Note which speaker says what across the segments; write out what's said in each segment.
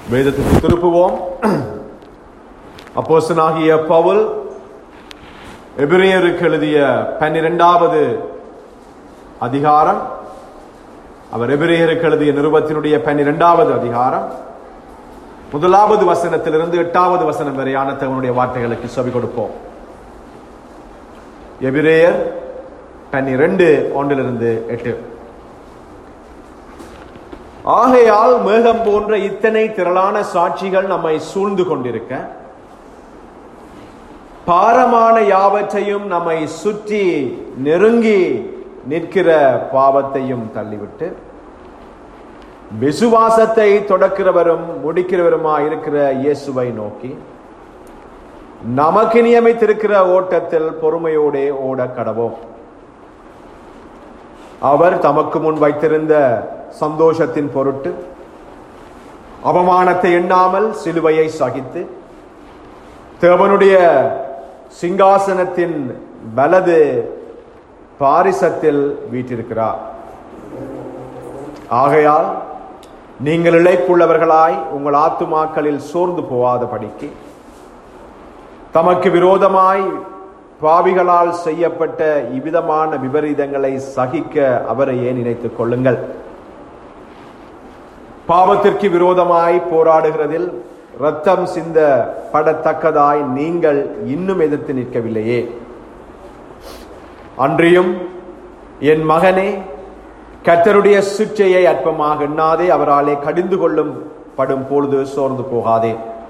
Speaker 1: வேதத்துக்கு திருப்புவோம் அப்போஸ்தலனாகிய பவுல் எபிரேயருக்கு எழுதிய பன்னிரெண்டாவது அதிகாரம் அவர் எபிரேயருக்கு எழுதிய நிருபத்தினுடைய பன்னிரெண்டாவது அதிகாரம் முதலாவது வசனத்திலிருந்து எட்டாவது வசனம் வரையான தவனுடைய வார்த்தைகளுக்கு செவி கொடுப்போம் எபிரேயர் பன்னிரெண்டு ஒன்றிலிருந்து எட்டு ஆகையால் மேகம் போன்ற இத்தனை திரளான சாட்சிகள் நம்மை சூழ்ந்து கொண்டிருக்க பாரமான யாவற்றையும் நம்மை சுற்றி நெருங்கி நிற்கிற பாவத்தையும் தள்ளிவிட்டு விசுவாசத்தை தொடக்கிறவரும் முடிக்கிறவருமா இருக்கிற இயேசுவை நோக்கி நமக்கு நியமித்திருக்கிற ஓட்டத்தில் பொறுமையோடே ஓட கடவோம் அவர் தமக்கு முன் வைத்திருந்த சந்தோஷத்தின் பொருட்டு அவமானத்தை எண்ணாமல் சிலுவையை சகித்து தேவனுடைய சிங்காசனத்தின் வலது பாரிசத்தில் வீற்றிருக்கிறார் ஆகையால் நீங்கள் இழைப்புள்ளவர்களாய் உங்கள் ஆத்துமாக்களில் சோர்ந்து போகாத படிக்கு தமக்கு விரோதமாய் பாவிகளால் செய்யப்பட்ட இவ்விதமான விபரீதங்களை சகிக்க அவரையே நினைத்துக் கொள்ளுங்கள் பாவத்திற்கு விரோதமாய் போராடுகிறதில் ரத்தம் சிந்த படத்தக்கதாய் நீங்கள் இன்னும் எதிர்த்து நிற்கவில்லையே அன்றியும் என் மகனே கத்தருடைய சிற்றையை அற்பமாக எண்ணாதே அவராலே கடிந்து கொள்ளும் படும் பொழுது சோர்ந்து போகாதே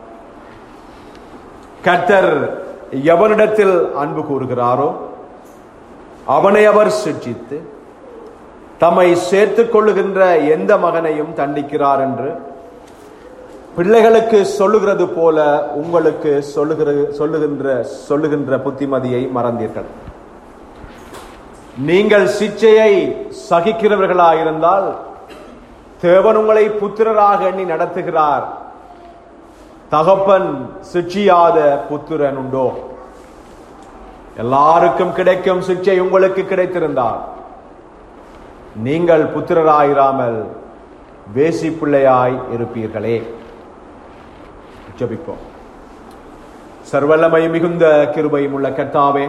Speaker 1: கர்த்தர் எவனிடத்தில் அன்பு கூறுகிறாரோ அவனை அவர் சிற்றித்து தம்மை சேர்த்துக் கொள்ளுகின்ற எந்த மகனையும் தண்டிக்கிறார் என்று பிள்ளைகளுக்கு சொல்லுகிறது போல உங்களுக்கு சொல்லுகிற சொல்லுகின்ற சொல்லுகின்ற புத்திமதியை மறந்தீர்கள் நீங்கள் சிச்சையை சகிக்கிறவர்களாயிருந்தால் தேவன் உங்களை புத்திரராக எண்ணி நடத்துகிறார் தகப்பன் சிட்சியாத புத்திரன் உண்டோ எல்லாருக்கும் கிடைக்கும் சிக்ஷை உங்களுக்கு கிடைத்திருந்தால் நீங்கள் புத்திரராயிராமல் வேசி பிள்ளையாய் இருப்பீர்களே ஜபிப்போம் சர்வல்லமை மிகுந்த கிருபையும் உள்ள கர்த்தாவே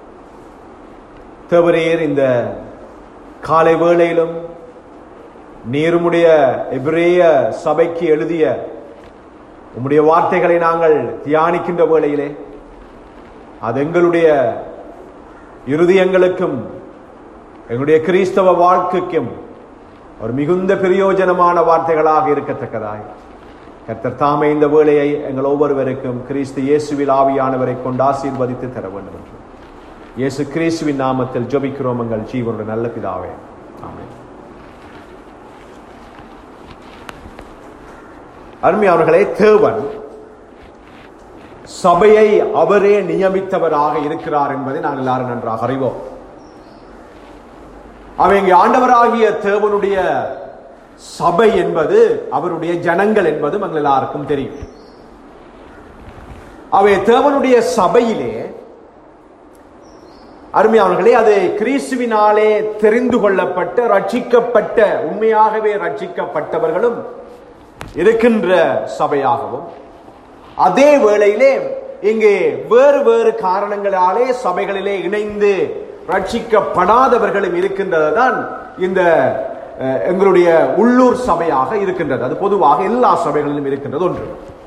Speaker 1: தேவரீர் இந்த காலை வேளையிலும் நீருமுடைய எபிரேய சபைக்கு எழுதிய உம்முடைய வார்த்தைகளை நாங்கள் தியானிக்கின்ற வேளையிலே அது எங்களுடைய இருதயங்களுக்கும் எங்களுடைய கிறிஸ்தவ வாழ்க்கைக்கும் ஒரு மிகுந்த பிரயோஜனமான வார்த்தைகளாக இருக்கத்தக்கதாய் கர்த்தர் தாமே இந்த வேளையை எங்கள் ஒவ்வொருவருக்கும் கிறிஸ்து இயேசுவில் ஆவியானவரை கொண்டு ஆசீர்வதித்து தர வேண்டும் என்று இயேசு கிறிஸ்துவின் நாமத்தில் ஜபிக்கிறோம் எங்கள் ஜீவனுடைய நல்ல பிதாவே ஆமென் அருமையானவர்களே தேவன் சபையை அவரே நியமித்தவராக இருக்கிறார் என்பதை நாங்கள் எல்லாரும் நன்றாக அறிவோம் அவங்க ஆண்டவராகிய தேவனுடைய சபை என்பது அவருடைய ஜனங்கள் என்பது எங்கள் எல்லாருக்கும் தெரியும் அவை தேவனுடைய சபையிலே அருமையானவர்களே அது கிறிஸ்துவினாலே தெரிந்து கொள்ளப்பட்ட ரட்சிக்கப்பட்ட உண்மையாகவே ரட்சிக்கப்பட்டவர்களும் இருக்கின்ற சபையாகவும் அதே வேளையிலே இங்கே வேறு வேறு காரணங்களாலே சபைகளிலே இணைந்து ரட்சிக்கப்படாதவர்களும் இருக்கின்றது தான் இந்த எங்களுடைய உள்ளூர் சபையாக இருக்கின்றது அது பொதுவாக எல்லா சபைகளிலும் இருக்கின்றது ஒன்று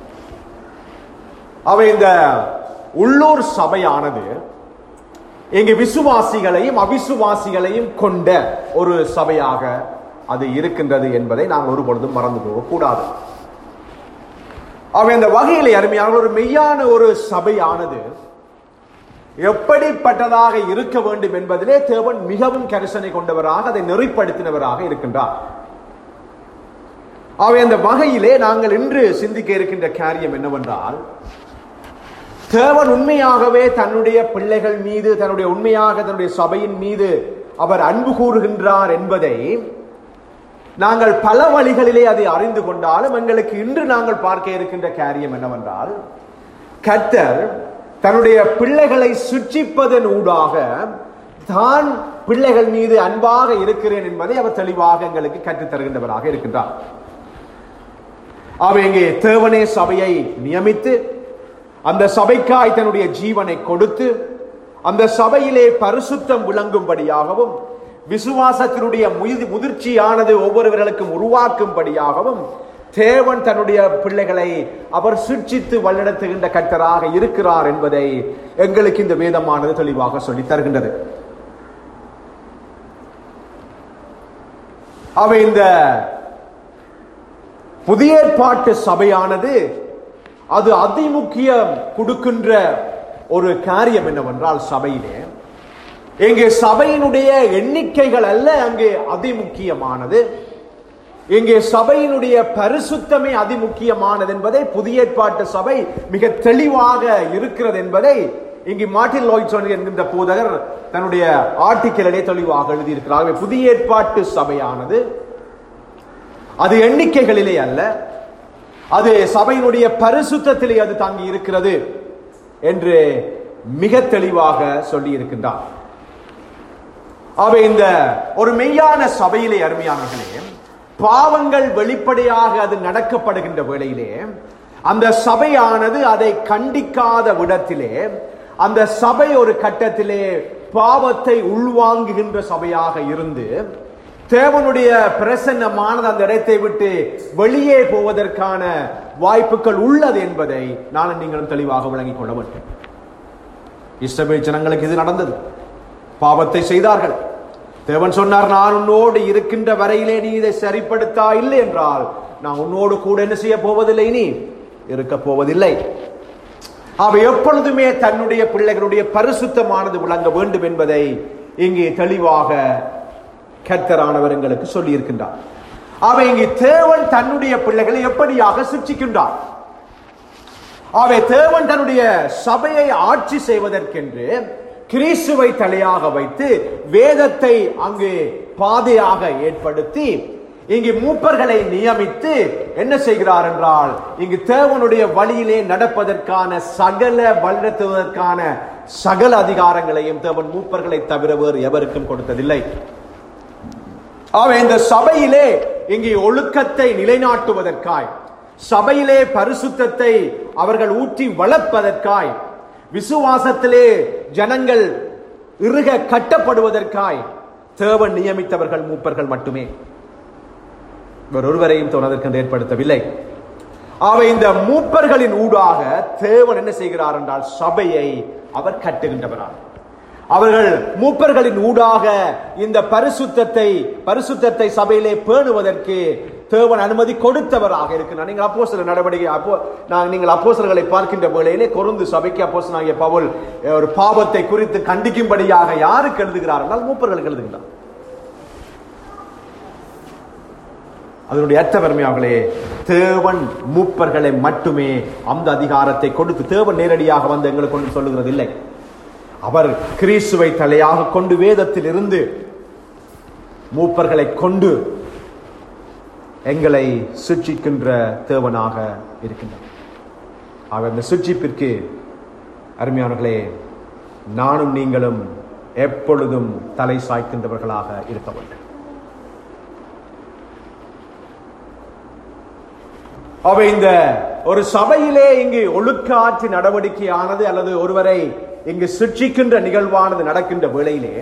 Speaker 1: அவை இந்த உள்ளூர் சபையானது இங்கு விசுவாசிகளையும் அவிசுவாசிகளையும் கொண்ட ஒரு சபையாக அது இருக்கின்றது என்பதை நாம் ஒருபொழுதும் மறந்து போகக்கூடாது அவன் இந்த வகையில் அருமையான ஒரு மெய்யான ஒரு சபையானது எப்படிப்பட்டதாக இருக்க வேண்டும் என்பதிலே தேவன் மிகவும் கரிசனை கொண்டவராக அதை நெறிப்படுத்தினவராக இருக்கின்றார் அவை அந்த வகையிலே நாங்கள் இன்று சிந்திக்க இருக்கின்ற காரியம் என்னவென்றால் தேவன் உண்மையாகவே தன்னுடைய பிள்ளைகள் மீது தன்னுடைய உண்மையாக தன்னுடைய சபையின் மீது அவர் அன்பு கூறுகின்றார் என்பதை நாங்கள் பல வழிகளிலே அதை அறிந்து கொண்டாலும் எங்களுக்கு இன்று நாங்கள் பார்க்க இருக்கின்ற காரியம் என்னவென்றால் கர்த்தர் தன்னுடைய பிள்ளைகளை சுற்றிப்பதன் ஊடாக தான் பிள்ளைகள் மீது அன்பாக இருக்கிறேன் என்பதை அவர் தெளிவாக எங்களுக்கு கற்றுத் தருகின்றவராக இருக்கின்றார் அவை இங்கே தேவனே சபையை நியமித்து அந்த சபைக்காய் தன்னுடைய ஜீவனை கொடுத்து அந்த சபையிலே பரிசுத்தம் விளங்கும்படியாகவும் விசுவாசத்தினுடைய முதி- முதிர்ச்சியானது ஒவ்வொருவர்களுக்கும் உருவாக்கும்படியாகவும் தேவன் தன்னுடைய பிள்ளைகளை அவர் சிர்ச்சித்து வழிநடத்துகின்ற கர்த்தராக இருக்கிறார் என்பதை எங்களுக்கு இந்த வேதமானது தெளிவாக சொல்லித் தருகின்றது அவை இந்த புதிய ஏற்பாட்டு சபையானது அது அதிமுக்கியம் கொடுக்கின்ற ஒரு காரியம் என்னவென்றால் சபையிலே இங்கே சபையினுடைய எண்ணிக்கைகள் அல்ல அங்கே அதிமுக்கியமானது இங்கே சபையினுடைய பரிசுத்தமே அதிமுக்கியமானது என்பதை புதிய ஏற்பாட்டு சபை மிக தெளிவாக இருக்கிறது என்பதை இங்கு மார்ட்டின் லாய்ட்சன் என்கின்ற போதகர் தன்னுடைய ஆர்டிக்கலிலே தெளிவாக எழுதியிருக்கிறார் ஆகவே புதிய ஏற்பாட்டு சபையானது அது எண்ணிக்கைகளிலே அல்ல அது சபையினுடைய பரிசுத்தத்திலே அது தாங்கி இருக்கிறது என்று மிக தெளிவாக சொல்லி இருக்கின்றார் அவை இந்த ஒரு மெய்யான சபையிலே அருமையானவர்களே பாவங்கள் வெளிப்படையாக அது நடக்கப்படுகின்ற வேளையிலே அந்த சபையானது அதை கண்டிக்காத விடத்திலே அந்த சபை ஒரு கட்டத்திலே பாவத்தை உள்வாங்குகின்ற சபையாக இருந்து தேவனுடைய பிரசன்னமானது அந்த இடத்தை விட்டு வெளியே போவதற்கான வாய்ப்புகள் உள்ளது என்பதை நானும் நீங்களும் தெளிவாக விளங்கிக் கொள்ள வேண்டும் இஸ்ரவேல் ஜனங்களுக்கு இது நடந்தது பாவத்தை செய்தார்கள் தேவன் சொன்னார் நான் உன்னோடு இருக்கின்ற வரையிலே நீ இதை சரிப்படுத்தா இல்லை என்றால் நான் உன்னோடு கூட என்ன செய்ய போவதில்லை நீ இருக்க போவதில்லை அவை எப்பொழுதுமே தன்னுடைய பிள்ளைகளுடைய பரிசுத்தமானது விளங்க வேண்டும் என்பதை இங்கே தெளிவாக கர்த்தரானவர் எங்களுக்கு சொல்லி இருக்கின்றார் அவை இங்கே தேவன் தன்னுடைய பிள்ளைகளை எப்படியாக சிக்ஷிக்கின்றார் அவை தேவன் தன்னுடைய சபையை ஆட்சி செய்வதற்கென்று கிறிஸ்துவை தலையாக வைத்து வேதத்தை அங்கு பாதையாக ஏற்படுத்தி இங்கு மூப்பர்களை நியமித்து என்ன செய்கிறார் என்றால் இங்கு தேவனுடைய வழியிலே நடப்பதற்கான சகல வழிநடத்துவதற்கான சகல அதிகாரங்களையும் தேவன் மூப்பர்களை தவிர வேறு எவருக்கும் கொடுத்ததில்லை அவன் இந்த சபையிலே இங்கே ஒழுக்கத்தை நிலைநாட்டுவதற்காய் சபையிலே பரிசுத்தத்தை அவர்கள் ஊற்றி வளர்ப்பதற்காய் விசுவாசத்திலே ஜனங்கள் இறுக கட்டப்படுவதற்காய் தேவன் நியமித்தவர்கள் மூப்பர்கள் மட்டுமே இவர் ஒருவரையும் தோணதற்கு ஏற்படுத்தவில்லை அவை இந்த மூப்பர்களின் ஊடாக தேவன் என்ன செய்கிறார் என்றால் சபையை அவர் கட்டுகின்றவரார் அவர்கள் மூப்பர்களின் ஊடாக இந்த பரிசுத்தத்தை பரிசுத்தத்தை சபையிலே பேணுவதற்கு தேவன் அனுமதி கொடுத்தவராக இருக்கிறார் நீங்கள் அப்போ சில நடவடிக்கை அப்போ நான் நீங்கள் அப்போஸ்தலர்களை பார்க்கின்ற வேளையிலே கொருந்து சபைக்கு அப்போ நாங்கள் பவுல் அஹ், ஒரு பாவத்தை குறித்து கண்டிக்கும்படியாக யாருக்கு எழுதுகிறார் என்றால் மூப்பர்களுக்கு எழுதுகிறார் அதனுடைய அர்த்த பெருமையாகலே தேவன் மூப்பர்களை மட்டுமே அந்த அதிகாரத்தை கொடுத்து தேவன் நேரடியாக வந்து எங்களுக்கு கொண்டு சொல்லுகிறது இல்லை அவர் கிறிஸ்துவை தலையாக கொண்டு வேதத்தில் இருந்து மூப்பர்களை கொண்டு எங்களை சிக்ஷிக்கின்ற தேவனாக இருக்கின்றார் ஆக இந்த சிக்ஷிப்பிற்கு அருமையானவர்களே நானும் நீங்களும் எப்பொழுதும் தலை சாய்க்கின்றவர்களாக இருக்க வேண்டும் அவை இந்த ஒரு சபையிலே இங்கு ஒழுக்க ஆட்சி நடவடிக்கையானது அல்லது ஒருவரை இங்கு சிக்ஷிக்கின்ற நிகழ்வானது நடக்கின்ற வேளையிலே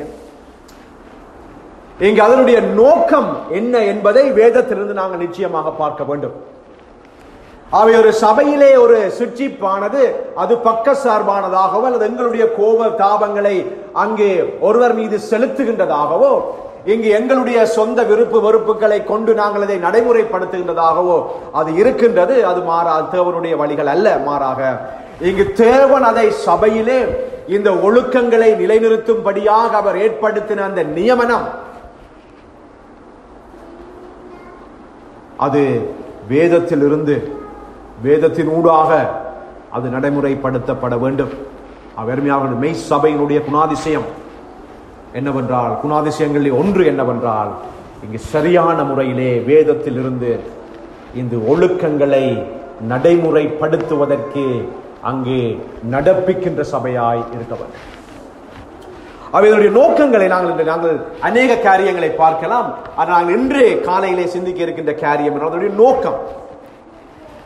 Speaker 1: இங்கு அதனுடைய நோக்கம் என்ன என்பதை வேதத்திலிருந்து நாங்கள் நிச்சயமாக பார்க்க வேண்டும் அவை ஒரு சபையிலே ஒரு சிற்சிப்பானது அது பக்க சார்பானதாகவோ அல்லது எங்களுடைய கோப தாபங்களை அங்கே ஒருவர் மீது செலுத்துகின்றதாகவோ இங்கு எங்களுடைய சொந்த விருப்பு வெறுப்புகளை கொண்டு நாங்கள் அதை நடைமுறைப்படுத்துகின்றதாகவோ அது இருக்கின்றது அது மாறா தேவனுடைய வழிகள் அல்ல மாறாக இங்கு தேவன் அதை சபையிலே இந்த ஒழுக்கங்களை நிலைநிறுத்தும்படியாக அவர் ஏற்படுத்தின அந்த நியமனம் அது வேதத்திலிருந்து வேதத்தின் ஊடாக அது நடைமுறைப்படுத்தப்பட வேண்டும் அவ்வருமையாக மெய் சபையினுடைய குணாதிசயம் என்னவென்றால் குணாதிசயங்களில் ஒன்று என்னவென்றால் இங்கு சரியான முறையிலே வேதத்தில் இருந்து இந்த ஒழுக்கங்களை நடைமுறைப்படுத்துவதற்கு அங்கே நடப்பிக்கின்ற சபையாய் இருக்க வேண்டும் அவைகளுடைய நோக்கங்களை நாங்கள் இன்று நாங்கள் அநேக காரியங்களை பார்க்கலாம் ஆனால் நாங்கள் இன்று காலையிலே சிந்திக்க இருக்கின்ற காரியம் அதனுடைய நோக்கம்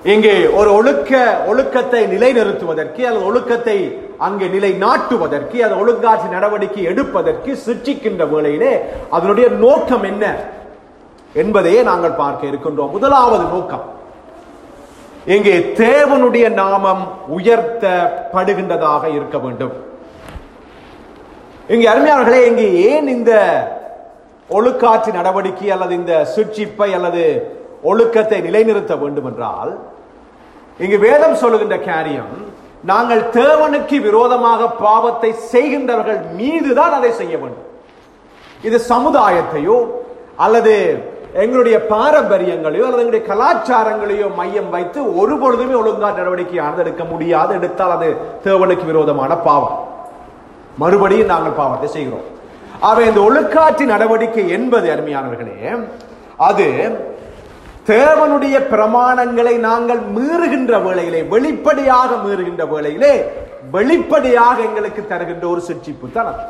Speaker 1: இங்கே ஒரு ஒழுக்க ஒழுக்கத்தை நிலைநிறுத்துவதற்கு அல்லது ஒழுக்கத்தை அங்கே நிலை நாட்டுவதற்கு அது ஒழுங்காட்சி நடவடிக்கை எடுப்பதற்கு சிற்றிக்கின்ற வேளையிலே அதனுடைய நோக்கம் என்ன என்பதையே நாங்கள் பார்க்க இருக்கின்றோம் முதலாவது நோக்கம் இங்கே தேவனுடைய நாமம் உயர்த்தப்படுகின்றதாக இருக்க வேண்டும் இங்கே அருமையாளர்களே இங்கே ஏன் இந்த ஒழுக்காற்று நடவடிக்கை அல்லது இந்த சுற்றிப்பை அல்லது ஒழுக்கத்தை நிலைநிறுத்த வேண்டும் என்றால் இங்கு வேதம் சொல்லுகின்ற காரியம் நாங்கள் தேவனுக்கு விரோதமாக பாவத்தை செய்கின்றவர்கள் மீதுதான் அதை செய்ய வேண்டும் இது சமுதாயத்தையோ அல்லது எங்களுடைய பாரம்பரியங்களையோ அல்லது எங்களுடைய கலாச்சாரங்களையோ மையம் வைத்து ஒரு பொழுதுமே ஒழுங்கா நடவடிக்கையானது எடுக்க முடியாது எடுத்தால் அது தேவனுக்கு விரோதமான பாவம் மறுபடியும் நாங்கள் பாவத்தை செய்கிறோம் அவை இந்த ஒழுக்காற்று நடவடிக்கை என்பது அருமையானவர்களே அது தேவனுடைய பிரமாணங்களை நாங்கள் மீறுகின்ற வேளையிலே வெளிப்படையாக மீறுகின்ற வேளையிலே வெளிப்படையாக எங்களுக்கு தருகின்ற ஒரு சிற்றிப்பு தான் அது.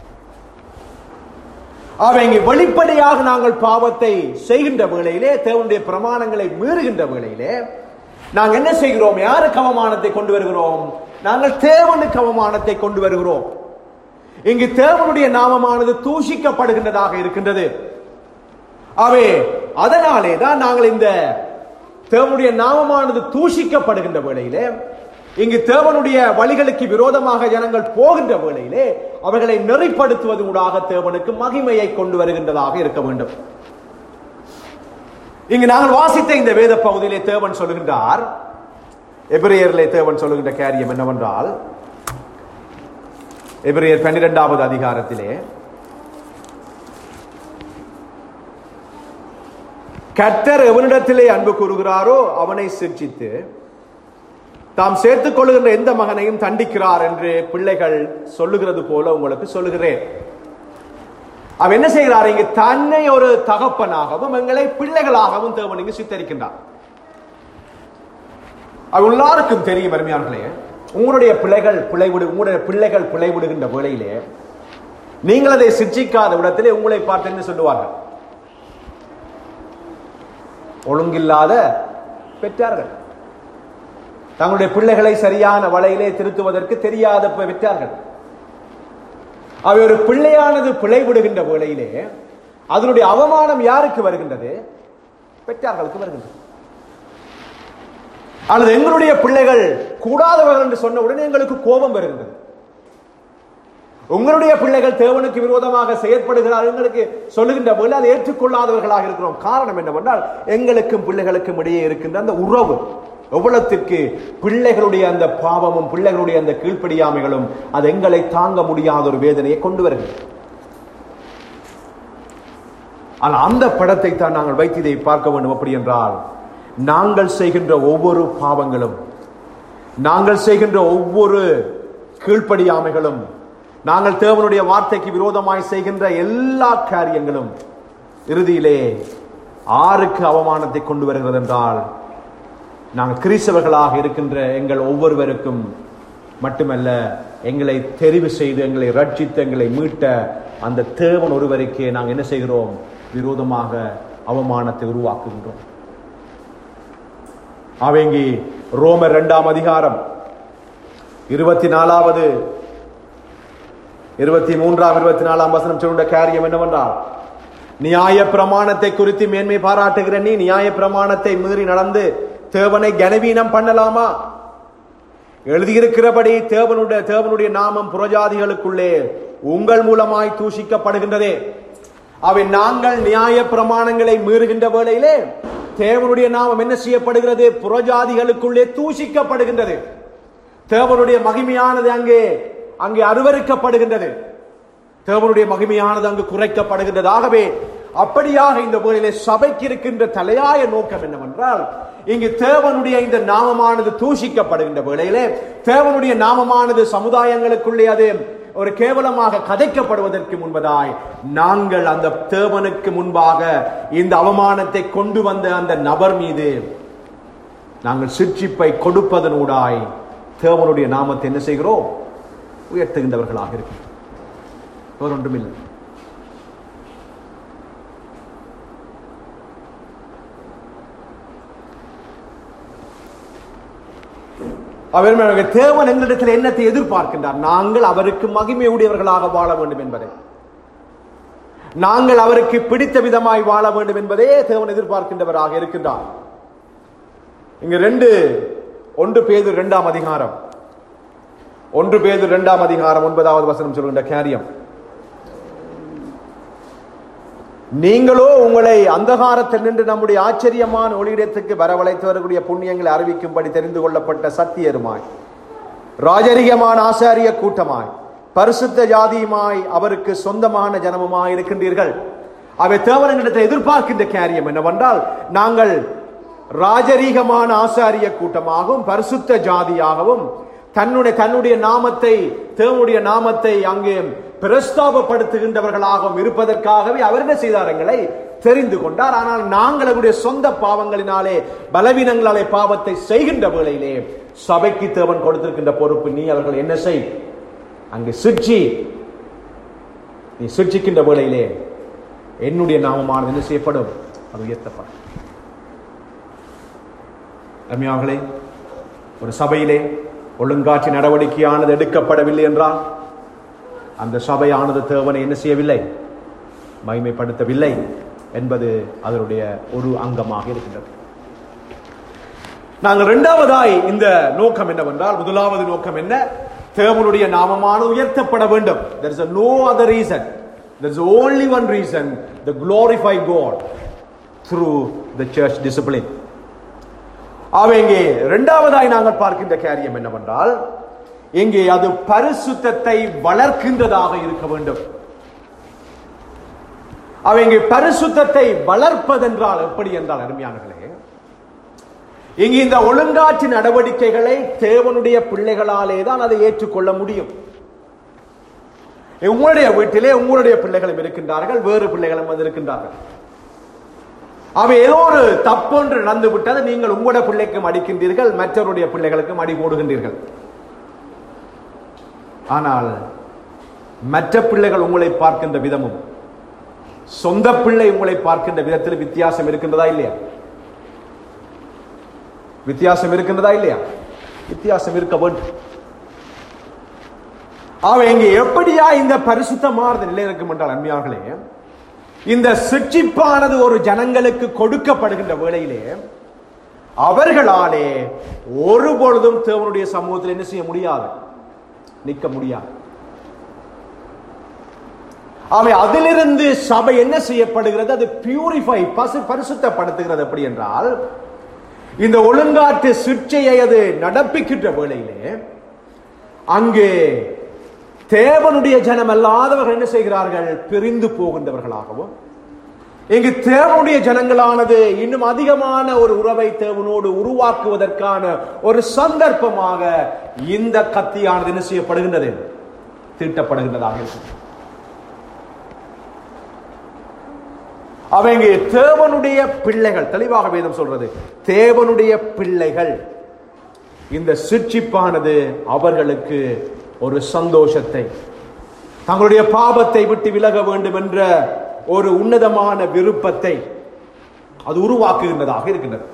Speaker 1: ஆக இங்கே வெளிப்படையாக நாங்கள் பாவத்தை செய்கின்ற வேளையிலே தேவனுடைய பிரமாணங்களை மீறுகின்ற வேளையிலே நாங்கள் என்ன செய்கிறோம் யாருக்கு அவமானத்தை கொண்டு வருகிறோம் நாங்கள் தேவனுக்கு அவமானத்தை கொண்டு வருகிறோம் இங்கு தேவனுடைய நாமமானது தூஷிக்கப்படுகின்றதாக இருக்கின்றது அவே அதனாலே தான் நாங்கள் இந்த தேவனுடைய நாமமானது தூஷிக்கப்படுகின்ற வேளையிலே இங்கு தேவனுடைய வழிகளுக்கு விரோதமாக ஜனங்கள் போகின்ற வேளையிலே அவர்களை நெறிப்படுத்துவது ஊடாக தேவனுக்கு மகிமையை கொண்டு வருகின்றதாக இருக்க வேண்டும் இங்கு நாங்கள் வாசித்த இந்த வேத பகுதியிலே தேவன் சொல்லுகின்றார் எபிரேயரிலே தேவன் சொல்லுகின்ற காரியம் என்னவென்றால் எபிரேயர் பன்னிரெண்டாவது அதிகாரத்திலே கர்த்தர் எவனிடத்திலே அன்பு கூறுகிறாரோ அவனை சிர்ச்சித்து தாம் சேர்த்துக் கொள்ளுகின்ற எந்த மகனையும் தண்டிக்கிறார் என்று பிள்ளைகள் சொல்லுகிறது போல உங்களுக்கு சொல்லுகிறேன் அவன் என்ன செய்கிறார் இங்கு தன்னை ஒரு தகப்பனாகவும் எங்களை பிள்ளைகளாகவும் தேவன் இங்கு சித்தரிக்கின்றார் அவன் எல்லாருக்கும் தெரியும் அருமையார்களே உங்களுடைய பிள்ளைகள் பிழைவிடு உங்களுடைய பிள்ளைகள் பிழைவிடுகின்ற வேளையிலே நீங்கள் அதை சிர்ச்சிக்காத விடத்திலே உங்களை பார்த்து என்ன சொல்லுவார்கள் ஒழுங்கில்லாத பெற்றார்கள் தங்களுடைய பிள்ளைகளை சரியான வலையிலே திருத்துவதற்கு தெரியாத பெ- பெற்றார்கள் அவை ஒரு பிள்ளையானது பிழை விடுகின்ற வேளையிலே அதனுடைய அவமானம் யாருக்கு வருகின்றது பெற்றார்களுக்கு வருகின்றது அல்லது எங்களுடைய பிள்ளைகள் கூடாதவர்கள் என்று சொன்ன உடனே எங்களுக்கு கோபம் வருகின்றது உங்களுடைய பிள்ளைகள் தேவனுக்கு விரோதமாக செயற்படுகிறார் எங்களுக்கு சொல்லுகின்ற போது அதை ஏற்றுக்கொள்ளாதவர்களாக இருக்கிறோம் காரணம் என்னவென்றால் எங்களுக்கும் பிள்ளைகளுக்கும் இடையே இருக்கின்ற அந்த உறவு எவ்வளத்திற்கு பிள்ளைகளுடைய அந்த பாவமும் பிள்ளைகளுடைய அந்த கீழ்ப்படியாமைகளும் அது எங்களை தாங்க முடியாத ஒரு வேதனையை கொண்டு வருகிறது ஆனால் அந்த படத்தை தான் நாங்கள் வைத்து இதை பார்க்க வேண்டும் அப்படி என்றால் நாங்கள் செய்கின்ற ஒவ்வொரு பாவங்களும் நாங்கள் செய்கின்ற ஒவ்வொரு கீழ்ப்படியாமைகளும் நாங்கள் தேவனுடைய வார்த்தைக்கு விரோதமாய் செய்கின்ற எல்லா காரியங்களும் இறுதியிலே ஆருக்கு அவமானத்தை கொண்டு வருகிறது என்றால் நாங்கள் கிறிஸ்தவர்களாக இருக்கின்ற எங்கள் ஒவ்வொருவருக்கும் மட்டுமல்ல எங்களை தெரிவு செய்து எங்களை ரட்சித்து எங்களை மீட்ட அந்த தேவன் ஒருவருக்கே நாங்கள் என்ன செய்கிறோம் விரோதமாக அவமானத்தை உருவாக்குகின்றோம் அவங்கி ரோமர் இரண்டாம் அதிகாரம் இருபத்தி நாலாவது இருபத்தி மூன்றாம் இருபத்தி நாலாம் வசனம் சொல்லுண்ட காரியம் என்னவென்றால் நியாய பிரமாணத்தை குறித்து மேன்மை பாராட்டுகிற நீ நியாய பிரமாணத்தை மீறி நடந்து தேவனை கனவீனம் பண்ணலாமா எழுதியிருக்கிறபடி தேவனுடைய தேவனுடைய நாமம் புறஜாதிகளுக்குள்ளே உங்கள் மூலமாய் தூஷிக்கப்படுகின்றதே அவை நாங்கள் நியாய பிரமாணங்களை மீறுகின்ற வேளையிலே தேவனுடைய நாமம் என்ன செய்யப்படுகிறது புறஜாதிகளுக்குள்ளே தூஷிக்கப்படுகின்றது தேவனுடைய மகிமையானது அங்கே அங்கே அருவருக்கப்படுகின்றது தேவனுடைய மகிமையானது அங்கு குறைக்கப்படுகின்றது ஆகவே அப்படியாக இந்த வேளையிலே சபைக்கு இருக்கின்ற தலையாய நோக்கம் என்னவென்றால் இங்கு தேவனுடைய இந்த நாமமானது தூஷிக்கப்படுகின்ற வேளையிலே தேவனுடைய நாமமானது சமுதாயங்களுக்குள்ளே அது ஒரு கேவலமாக கதைக்கப்படுவதற்கு முன்பதாய் நாங்கள் அந்த தேவனுக்கு முன்பாக இந்த அவமானத்தை கொண்டு வந்த அந்த நபர் மீது நாங்கள் சிற்சிப்பை கொடுப்பதனூடாய் தேவனுடைய நாமத்தை என்ன செய்கிறோம் உயர்த்துகின்றவர்களாக இருக்கிறோம் வேறு ஒன்றுமில்லை அவர் மேலாக தேவன் எங்களிடத்தில் என்னத்தை எதிர்பார்க்கின்றார் நாங்கள் அவருக்கு மகிமையுடையவர்களாக வாழ வேண்டும் என்பதை நாங்கள் அவருக்கு பிடித்த விதமாய் வாழ வேண்டும் என்பதே தேவன் எதிர்பார்க்கின்றவராக இருக்கின்றார் இங்க ரெண்டு ஒன்று பேது இரண்டாம் அதிகாரம் ஒன்று பேது இரண்டாம் அதிகாரம் ஒன்பதாவது வசனம் சொல்கின்ற காரியம் நீங்களோ உங்களை அந்தகாரத்தில் நின்று நம்முடைய ஆச்சரியமான ஒளியிடத்துக்கு வரவழைத்து வரக்கூடிய புண்ணியங்களை அறிவிக்கும்படி தெரிந்து கொள்ளப்பட்ட சத்தியருமாய் ராஜரிகமான ஆசாரிய கூட்டமாய் பரிசுத்த ஜாதியுமாய் அவருக்கு சொந்தமான ஜனமுமாய் இருக்கின்றீர்கள் அவை தேவனிடத்தில் எதிர்பார்க்கின்ற காரியம் என்னவென்றால் நாங்கள் ராஜரீகமான ஆசாரிய கூட்டமாகவும் பரிசுத்த ஜாதியாகவும் தன்னுடைய தன்னுடைய நாமத்தை தேவனுடைய நாமத்தை அங்கே பிரஸ்தாபப்படுத்துகின்றவர்களாகவும் இருப்பதற்காகவே அவர் என்ன செய்தார் எங்களை தெரிந்து கொண்டார் ஆனால் நாங்கள் அவருடைய சொந்த பாவங்களினாலே பலவீனங்களாலே பாவத்தை செய்கின்ற வேளையிலே சபைக்கு தேவன் கொடுத்திருக்கின்ற பொறுப்பு நீ அவர்கள் என்ன செய் அங்கு சிற்சி நீ சிற்சிக்கின்ற வேளையிலே என்னுடைய நாமமானது என்ன செய்யப்படும் அது உயர்த்தப்படும் அருமையார்களே ஒரு சபையிலே ஒழுங்காட்சி நடவடிக்கையானது எடுக்கப்படவில்லை என்றால் அந்த சபையானது தேவனை என்ன செய்யவில்லை மகிமைப்படுத்தவில்லை என்பது அதனுடைய ஒரு அங்கமாக இருக்கின்றது நாங்கள் இரண்டாவதாய் இந்த நோக்கம் என்னவென்றால் முதலாவது நோக்கம் என்ன தேவனுடைய நாமமானது உயர்த்தப்பட வேண்டும் there is a no other reason there is only one reason the glorify god through the church discipline ஆக இங்கே இரண்டாவதாய் நாங்கள் பார்க்கின்ற காரியம் என்னவென்றால் இங்கே அது பரிசுத்தத்தை வளர்க்கின்றதாக இருக்க வேண்டும் அவ இங்கே பரிசுத்தத்தை வளர்ப்பதென்றால் எப்படி என்றால் அருமையானர்களே இங்கு இந்த ஒழுங்காட்சி நடவடிக்கைகளை தேவனுடைய பிள்ளைகளாலே தான் அதை ஏற்றுக்கொள்ள முடியும் உங்களுடைய வீட்டிலே உங்களுடைய பிள்ளைகளும் இருக்கின்றார்கள் வேறு பிள்ளைகளும் வந்து இருக்கின்றார்கள் அவை ஏதோ ஒரு தப்பொன்று நடந்து விட்டது நீங்கள் உங்களுடைய பிள்ளைக்கும் அடிக்கின்றீர்கள் மற்றவருடைய பிள்ளைகளுக்கும் அடி போடுகின்றீர்கள் ஆனால் மற்ற பிள்ளைகள் உங்களை பார்க்கின்ற விதமும் சொந்த பிள்ளை உங்களை பார்க்கின்ற விதத்தில் வித்தியாசம் இருக்கின்றதா இல்லையா வித்தியாசம் இருக்கின்றதா இல்லையா வித்தியாசம் இருக்க வேண்டும் அவன் இங்கே எப்படியா இந்த பரிசுத்தமானது நிலை இருக்கும் என்றால் அன்மையார்களே இந்த சிக்ஷிப்பானது ஒரு ஜனங்களுக்கு கொடுக்கப்படுகின்ற வேளையிலே அவர்களாலே ஒரு பொழுதும் தேவனுடைய சமூகத்தில் என்ன செய்ய முடியாது நிற்க முடியாது அவை அதிலிருந்து சபை என்ன செய்யப்படுகிறது அது பியூரிஃபை பசு பரிசுத்தப்படுத்துகிறது எப்படி என்றால் இந்த ஒழுங்காட்டு சிற்சையை அது நடப்பிக்கின்ற வேளையிலே அங்கே தேவனுடைய ஜனம் அல்லாதவர்கள் என்ன செய்கிறார்கள் பிரிந்து போகின்றவர்களாகவும் இங்கு தேவனுடைய ஜனங்களானது இன்னும் அதிகமான ஒரு உறவை தேவனோடு உருவாக்குவதற்கான ஒரு சந்தர்ப்பமாக இந்த கத்தியானது என்ன செய்யப்படுகின்றது தீட்டப்படுகின்றதாக இருக்கும் அவங்க தேவனுடைய பிள்ளைகள் தெளிவாக வேதம் சொல்றது தேவனுடைய பிள்ளைகள் இந்த சிற்சிப்பானது அவர்களுக்கு ஒரு சந்தோஷத்தை தங்களுடைய பாவத்தை விட்டு விலக வேண்டும் என்ற ஒரு உன்னதமான விருப்பத்தை அது உருவாக்குகின்றதாக இருக்கின்றது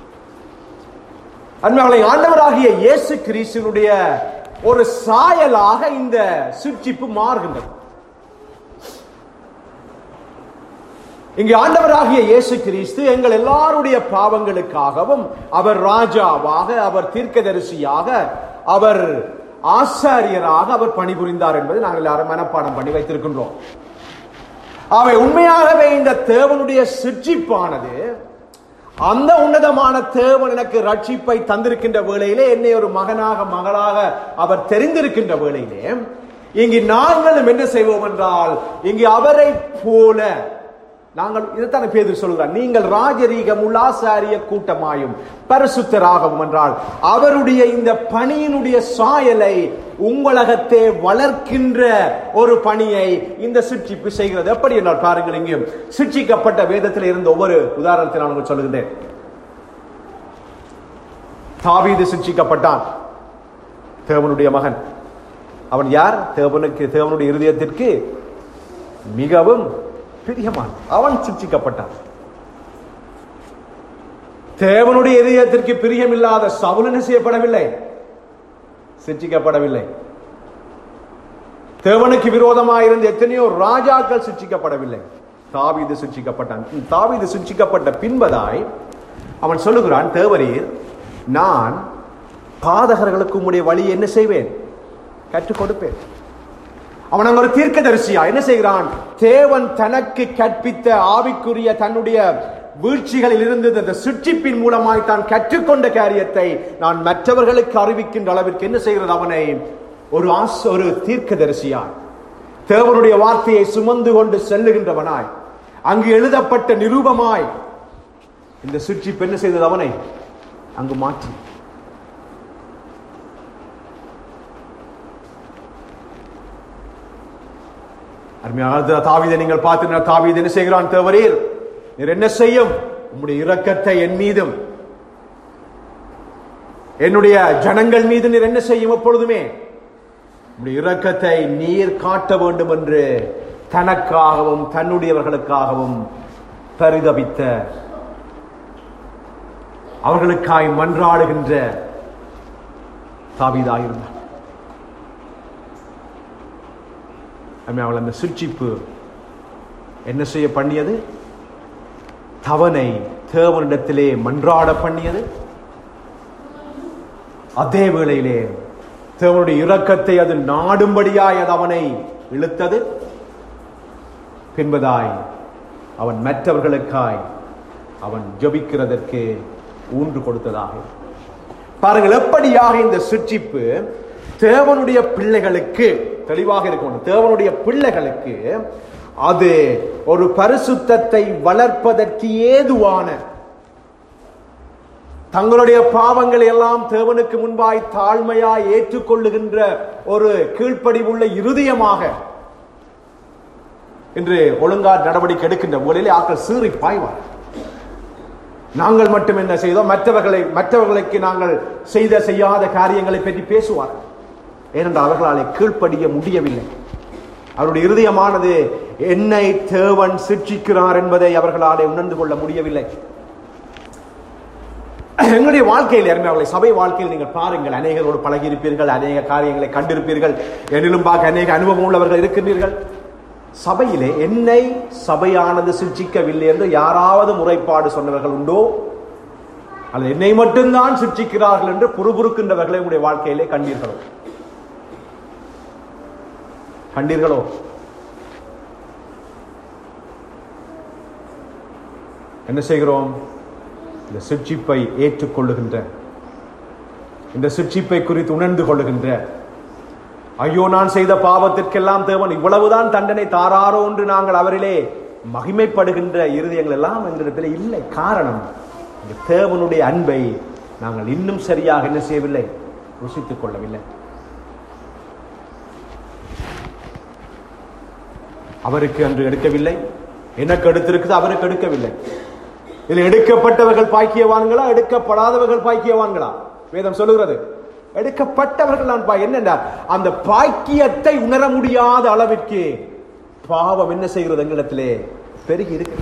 Speaker 1: அன்பாளை ஆண்டவராகிய இயேசு கிறிஸ்துனுடைய ஒரு சாயலாக இந்த சிற்சிப்பு மாறுகின்றது இங்கு ஆண்டவராகிய இயேசு கிறிஸ்து எங்கள் எல்லாருடைய பாவங்களுக்காகவும் அவர் ராஜாவாக அவர் தீர்க்கதரிசியாக அவர் ஆசாரியராக அவர் பணிபுரிந்தார் என்பதை நாங்கள் எல்லாரும் மனப்பாடம் பண்ணி வைத்திருக்கின்றோம் அவை உண்மையாகவே இந்த தேவனுடைய சிற்சிப்பானது அந்த உன்னதமான தேவன் எனக்கு ரட்சிப்பை தந்திருக்கின்ற வேளையிலே என்னை ஒரு மகனாக மகளாக அவர் தெரிந்திருக்கின்ற வேளையிலே இங்கு நாங்களும் என்ன செய்வோம் என்றால் இங்கு அவரை போல நாங்கள் இதைத்தானே பேதர் சொல்கிறார் நீங்கள் ராஜரீகம் உல்லாசாரிய கூட்டமாயும் பரிசுத்தராகவும் என்றால் அவருடைய இந்த பணியினுடைய சாயலை உங்களகத்தே வளர்க்கின்ற ஒரு பணியை இந்த சிற்சிப்பு செய்கிறது எப்படி என்றால் பாருங்கள் இங்கேயும் சிற்சிக்கப்பட்ட வேதத்தில் இருந்த ஒவ்வொரு உதாரணத்தை நான் உங்களுக்கு சொல்லுகின்றேன் தாவீது சிற்சிக்கப்பட்டான் தேவனுடைய மகன் அவன் யார் தேவனுக்கு தேவனுடைய இருதயத்திற்கு மிகவும் பிரியமான் அவன் சிக்ஷிக்கப்பட்டான் தேவனுடைய இதயத்திற்கு பிரியமில்லாத சவுல் என்ன செய்யப்படவில்லை சிற்றிக்கப்படவில்லை தேவனுக்கு விரோதமாக இருந்த எத்தனையோ ராஜாக்கள் சிற்றிக்கப்படவில்லை தாவீது சிற்றிக்கப்பட்டான் தாவீது சிற்றிக்கப்பட்ட பின்பதாய் அவன் சொல்லுகிறான் தேவரீர் நான் பாதகர்களுக்கு உம்முடைய வழி என்ன செய்வேன் கற்றுக் கொடுப்பேன் அவன் அங்க ஒரு தீர்க்கதரிசியா என்ன செய்கிறான் தேவன் தனக்கு கற்பித்த ஆவிக்குரிய தன்னுடைய வீழ்ச்சிகளில் இருந்து அந்த சுற்றிப்பின் மூலமாய் தான் கற்றுக்கொண்ட காரியத்தை நான் மற்றவர்களுக்கு அறிவிக்கின்ற அளவிற்கு என்ன செய்கிறது அவனை ஒரு ஆஸ் ஒரு தீர்க்கதரிசியாய் தேவனுடைய வார்த்தையை சுமந்து கொண்டு செல்லுகின்றவனாய் அங்கு எழுதப்பட்ட நிரூபமாய் இந்த சுற்றிப்பு என்ன செய்தது அவனை அங்கு மாற்றி அருமையாக தாவீதை நீங்கள் பார்த்து தாவீது என்ன செய்கிறான் தேவரீர் நீர் என்ன செய்யும் உம்முடைய இரக்கத்தை என் மீதும் என்னுடைய ஜனங்கள் மீது நீர் என்ன செய்யும் எப்பொழுதுமே உம்முடைய இரக்கத்தை நீர் காட்ட வேண்டும் என்று தனக்காகவும் தன்னுடையவர்களுக்காகவும் பரிதபித்த அவர்களுக்காய் மன்றாடுகின்ற தாவீதாயிருந்தார் அவள் அந்த சிற்சிப்பு என்ன செய்ய பண்ணியது தவனை தேவனிடத்திலே மன்றாட பண்ணியது அதே வேளையிலே தேவனுடைய இரக்கத்தை அது நாடும்படியாய் அது அவனை இழுத்தது பின்பதாய் அவன் மற்றவர்களுக்காய் அவன் ஜபிக்கிறதற்கு ஊன்று கொடுத்ததாக பாருங்கள் எப்படியாக இந்த சிற்றிப்பு தேவனுடைய பிள்ளைகளுக்கு தெளிவாக இருக்கணும் தேவனுடைய பிள்ளைகளுக்கு அது ஒரு பரிசுத்தத்தை வளர்ப்பதற்கு ஏதுவான தங்களுடைய பாவங்களை எல்லாம் தேவனுக்கு முன்பாய் தாழ்மையாய் ஏற்றுக்கொள்ளுகின்ற ஒரு கீழ்ப்படிவுள்ள இருதயமாக இன்று ஒழுங்கார் நடவடிக்கை எடுக்கின்ற ஊரிலே ஆக்கள் சீறி பாய்வார் நாங்கள் மட்டும் என்ன செய்தோம் மற்றவர்களை மற்றவர்களுக்கு நாங்கள் செய்த செய்யாத காரியங்களை பற்றி பேசுவார் ஏனென்றால் அவர்களாலே கீழ்ப்படிய முடியவில்லை அவருடைய இருதயமானது என்னை தேவன் சிற்றிக்கிறார் என்பதை அவர்களாலே உணர்ந்து கொள்ள முடியவில்லை எங்களுடைய வாழ்க்கையில் இறங்க அவர்களை சபை வாழ்க்கையில் நீங்கள் பாருங்கள் அநேகரோடு பழகியிருப்பீர்கள் அநேக காரியங்களை கண்டிருப்பீர்கள் என்னிலும் பார்க்க அநேக அனுபவம் உள்ளவர்கள் இருக்கின்றீர்கள் சபையிலே என்னை சபையானது சிற்றிக்கவில்லை என்று யாராவது முறைப்பாடு சொன்னவர்கள் உண்டோ அல்லது என்னை மட்டும்தான் சிற்றிக்கிறார்கள் என்று புறுபுறுக்கின்றவர்களை உங்களுடைய வாழ்க்கையிலே கண்டீர்களோ கண்டீர்களோ என்ன செய்கிறோம் இந்த சிற்சிப்பை ஏற்றுக்கொள்ளுகின்ற இந்த சிற்சிப்பை குறித்து உணர்ந்து கொள்ளுகின்ற ஐயோ நான் செய்த பாவத்திற்கெல்லாம் தேவன் இவ்வளவுதான் தண்டனை தாராரோ என்று நாங்கள் அவரிலே மகிமைப்படுகின்ற இருதயங்கள் எல்லாம் எங்களிடத்தில் இல்லை காரணம் இந்த தேவனுடைய அன்பை நாங்கள் இன்னும் சரியாக என்ன செய்யவில்லை ருசித்துக் கொள்ளவில்லை அவருக்கு அன்று எடுக்கவில்லை எனக்கு எடுத்திருக்குது அவருக்கு எடுக்கவில்லை இதில் எடுக்கப்பட்டவர்கள் பாக்கியவான்களா எடுக்கப்படாதவர்கள் பாக்கியவான்களா வேதம் சொல்லுகிறது எடுக்கப்பட்டவர்கள் நான் பா- என்னென்ன அந்த பாக்கியத்தை உணர முடியாத அளவிற்கு பாவம் என்ன செய்கிறது எங்களிடத்திலே பெருகி இருக்கு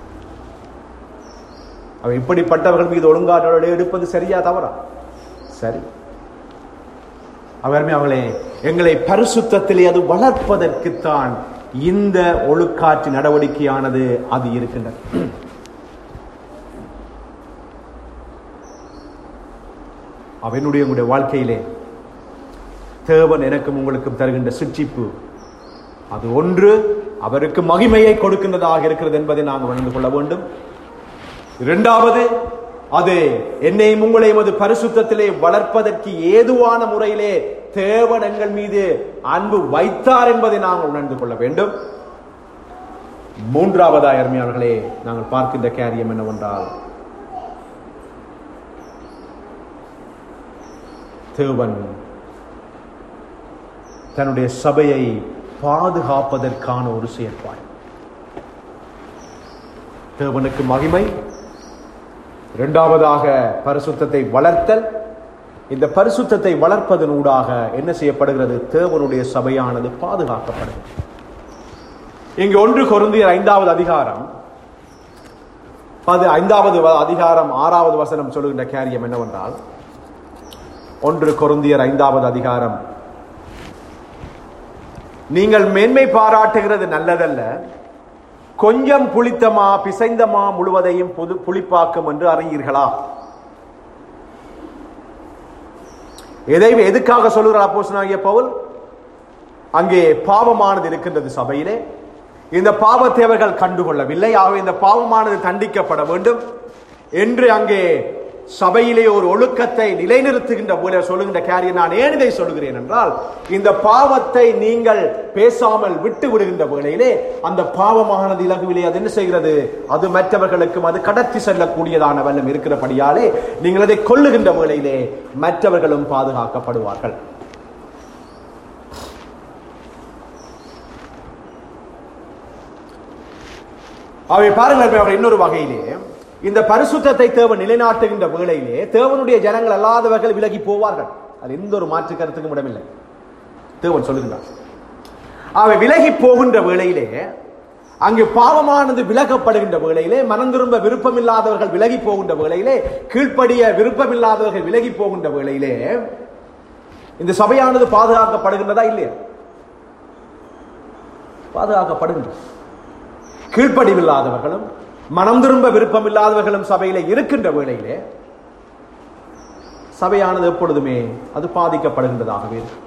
Speaker 1: அவன் இப்படிப்பட்டவர்கள் மீது ஒழுங்காற்றோட எடுப்பது சரியா தவறா சரி அவருமே அவளே எங்களை பரிசுத்தத்திலே அது வளர்ப்பதற்குத்தான் இந்த ஒழுக்காற்று நடவடிக்கையானது அது இருக்கின்றது அவனுடைய உங்களுடைய வாழ்க்கையிலே தேவன் எனக்கும் உங்களுக்கும் தருகின்ற சிற்றிப்பு அது ஒன்று அவருக்கு மகிமையை கொடுக்கின்றதாக இருக்கிறது என்பதை நாங்கள் உணர்ந்து கொள்ள வேண்டும் இரண்டாவது அது என்னையும் உங்களையும் அது பரிசுத்தத்திலே வளர்ப்பதற்கு ஏதுவான முறையிலே தேவன் எங்கள் மீது அன்பு வைத்தார் என்பதை நாங்கள் உணர்ந்து கொள்ள வேண்டும் மூன்றாவதாய் அருமையாளர்களே நாங்கள் பார்க்கின்ற காரியம் என்னவென்றால் தேவன் தன்னுடைய சபையை பாதுகாப்பதற்கான ஒரு செயற்பாடு தேவனுக்கு மகிமை இரண்டாவதாக பரிசுத்தத்தை வளர்த்தல் இந்த பரிசுத்தத்தை வளர்ப்பதன் ஊடாக என்ன செய்யப்படுகிறது தேவனுடைய சபையானது பாதுகாக்கப்படுகிறது இங்கு ஒன்று கொருந்தியர் ஐந்தாவது அதிகாரம் அது ஐந்தாவது வ- அதிகாரம் ஆறாவது வசனம் சொல்லுகின்ற காரியம் என்னவென்றால் ஒன்று கொருந்தியர் ஐந்தாவது அதிகாரம் நீங்கள் மேன்மை பாராட்டுகிறது நல்லதல்ல கொஞ்சம் புளித்தமா பிசைந்தமா முழுவதையும் புது புளிப்பாக்கும் என்று அறியீர்களா எதை எதுக்காக சொல்லுகிறார் அப்போஸ்தலனாகிய பவுல் அங்கே பாவமானது இருக்கின்றது சபையிலே இந்த பாவத்தை அவர்கள் கண்டுகொள்ளவில்லை ஆகவே இந்த பாவமானது தண்டிக்கப்பட வேண்டும் என்று அங்கே சபையிலே ஒரு ஒழுக்கத்தை நிலைநிறுத்துகின்ற போல சொல்லுகின்ற காரியம் நான் ஏன் இதை சொல்லுகிறேன் என்றால் இந்த பாவத்தை நீங்கள் பேசாமல் விட்டு விடுகின்ற வேளையிலே அந்த பாவமானது இலகுவிலே அது என்ன செய்கிறது அது மற்றவர்களுக்கும் அது கடத்தி செல்லக்கூடியதான வல்லம் இருக்கிறபடியாலே நீங்கள் அதை கொல்லுகின்ற வேளையிலே மற்றவர்களும் பாதுகாக்கப்படுவார்கள் அவை பாருங்கள் அவர் இன்னொரு வகையிலே இந்த பரிசுத்தத்தை தேவன் நிலைநாட்டுகின்ற வேளையிலே தேவனுடைய ஜனங்கள் அல்லாதவர்கள் விலகி போவார்கள் அது எந்த ஒரு மாற்று கருத்துக்கும் இடமில்லை தேவன் சொல்லுகிறார் அவை விலகி போகின்ற வேளையிலே அங்கு பாவமானது விலகப்படுகின்ற வேளையிலே மனம் திரும்ப விருப்பமில்லாதவர்கள் விலகி போகின்ற வேளையிலே கீழ்ப்படிய விருப்பமில்லாதவர்கள் விலகி போகின்ற வேளையிலே இந்த சபையானது பாதுகாக்கப்படுகின்றதா இல்லையா பாதுகாக்கப்படுகின்றது கீழ்ப்படிவில்லாதவர்களும் மனம் திரும்ப விருப்பமில்லாதவர்களும் சபையில இருக்கின்ற வேளையிலே சபையானது எப்பொழுதுமே அது பாதிக்கப்படுகின்றதாகவே இருக்கும்.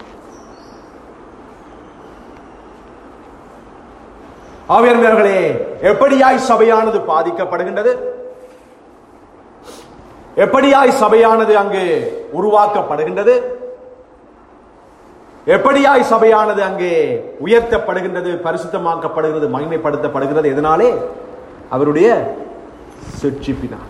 Speaker 1: ஆவியர்களே எப்படியாய் சபையானது பாதிக்கப்படுகின்றது எப்படியாய் சபையானது அங்கு உருவாக்கப்படுகின்றது எப்படியாய் சபையானது அங்கே உயர்த்தப்படுகின்றது பரிசுத்தமாக்கப்படுகிறது மகிமைப்படுத்தப்படுகிறது எதனாலே அவருடைய சிற்சிப்பினார்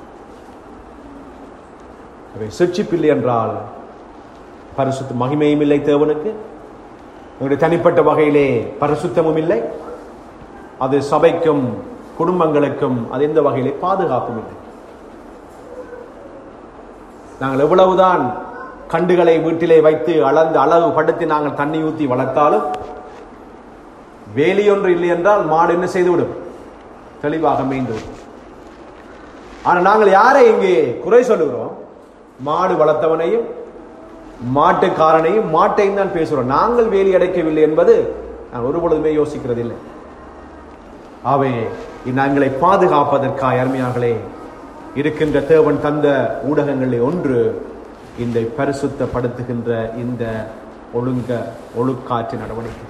Speaker 1: அவை சிற்சிப்பில்லை என்றால் பரிசுத்த மகிமையும் இல்லை தேவனுக்கு அவருடைய தனிப்பட்ட வகையிலே பரிசுத்தமும் இல்லை அது சபைக்கும் குடும்பங்களுக்கும் அது எந்த வகையிலே பாதுகாப்பும் இல்லை நாங்கள் எவ்வளவுதான் கண்டுகளை வீட்டிலே வைத்து அளந்து அளவு படுத்தி நாங்கள் தண்ணி ஊற்றி வளர்த்தாலும் வேலியொன்று இல்லை என்றால் மாடு என்ன செய்துவிடும் தெளிவாக மேய்ந்து விடும் ஆனால் நாங்கள் யாரை இங்கே குறை சொல்லுகிறோம் மாடு வளர்த்தவனையும் மாட்டுக்காரனையும் மாட்டையும் தான் பேசுகிறோம் நாங்கள் வேலி அடைக்கவில்லை என்பது நான் ஒரு பொழுதுமே யோசிக்கிறதில்லை அவை நாங்களை பாதுகாப்பதற்காக அருமையார்களே இருக்கின்ற தேவன் தந்த ஊடகங்களில் ஒன்று இந்த பரிசுத்தப்படுத்துகின்ற இந்த ஒழுங்க ஒழுக்காற்று நடவடிக்கை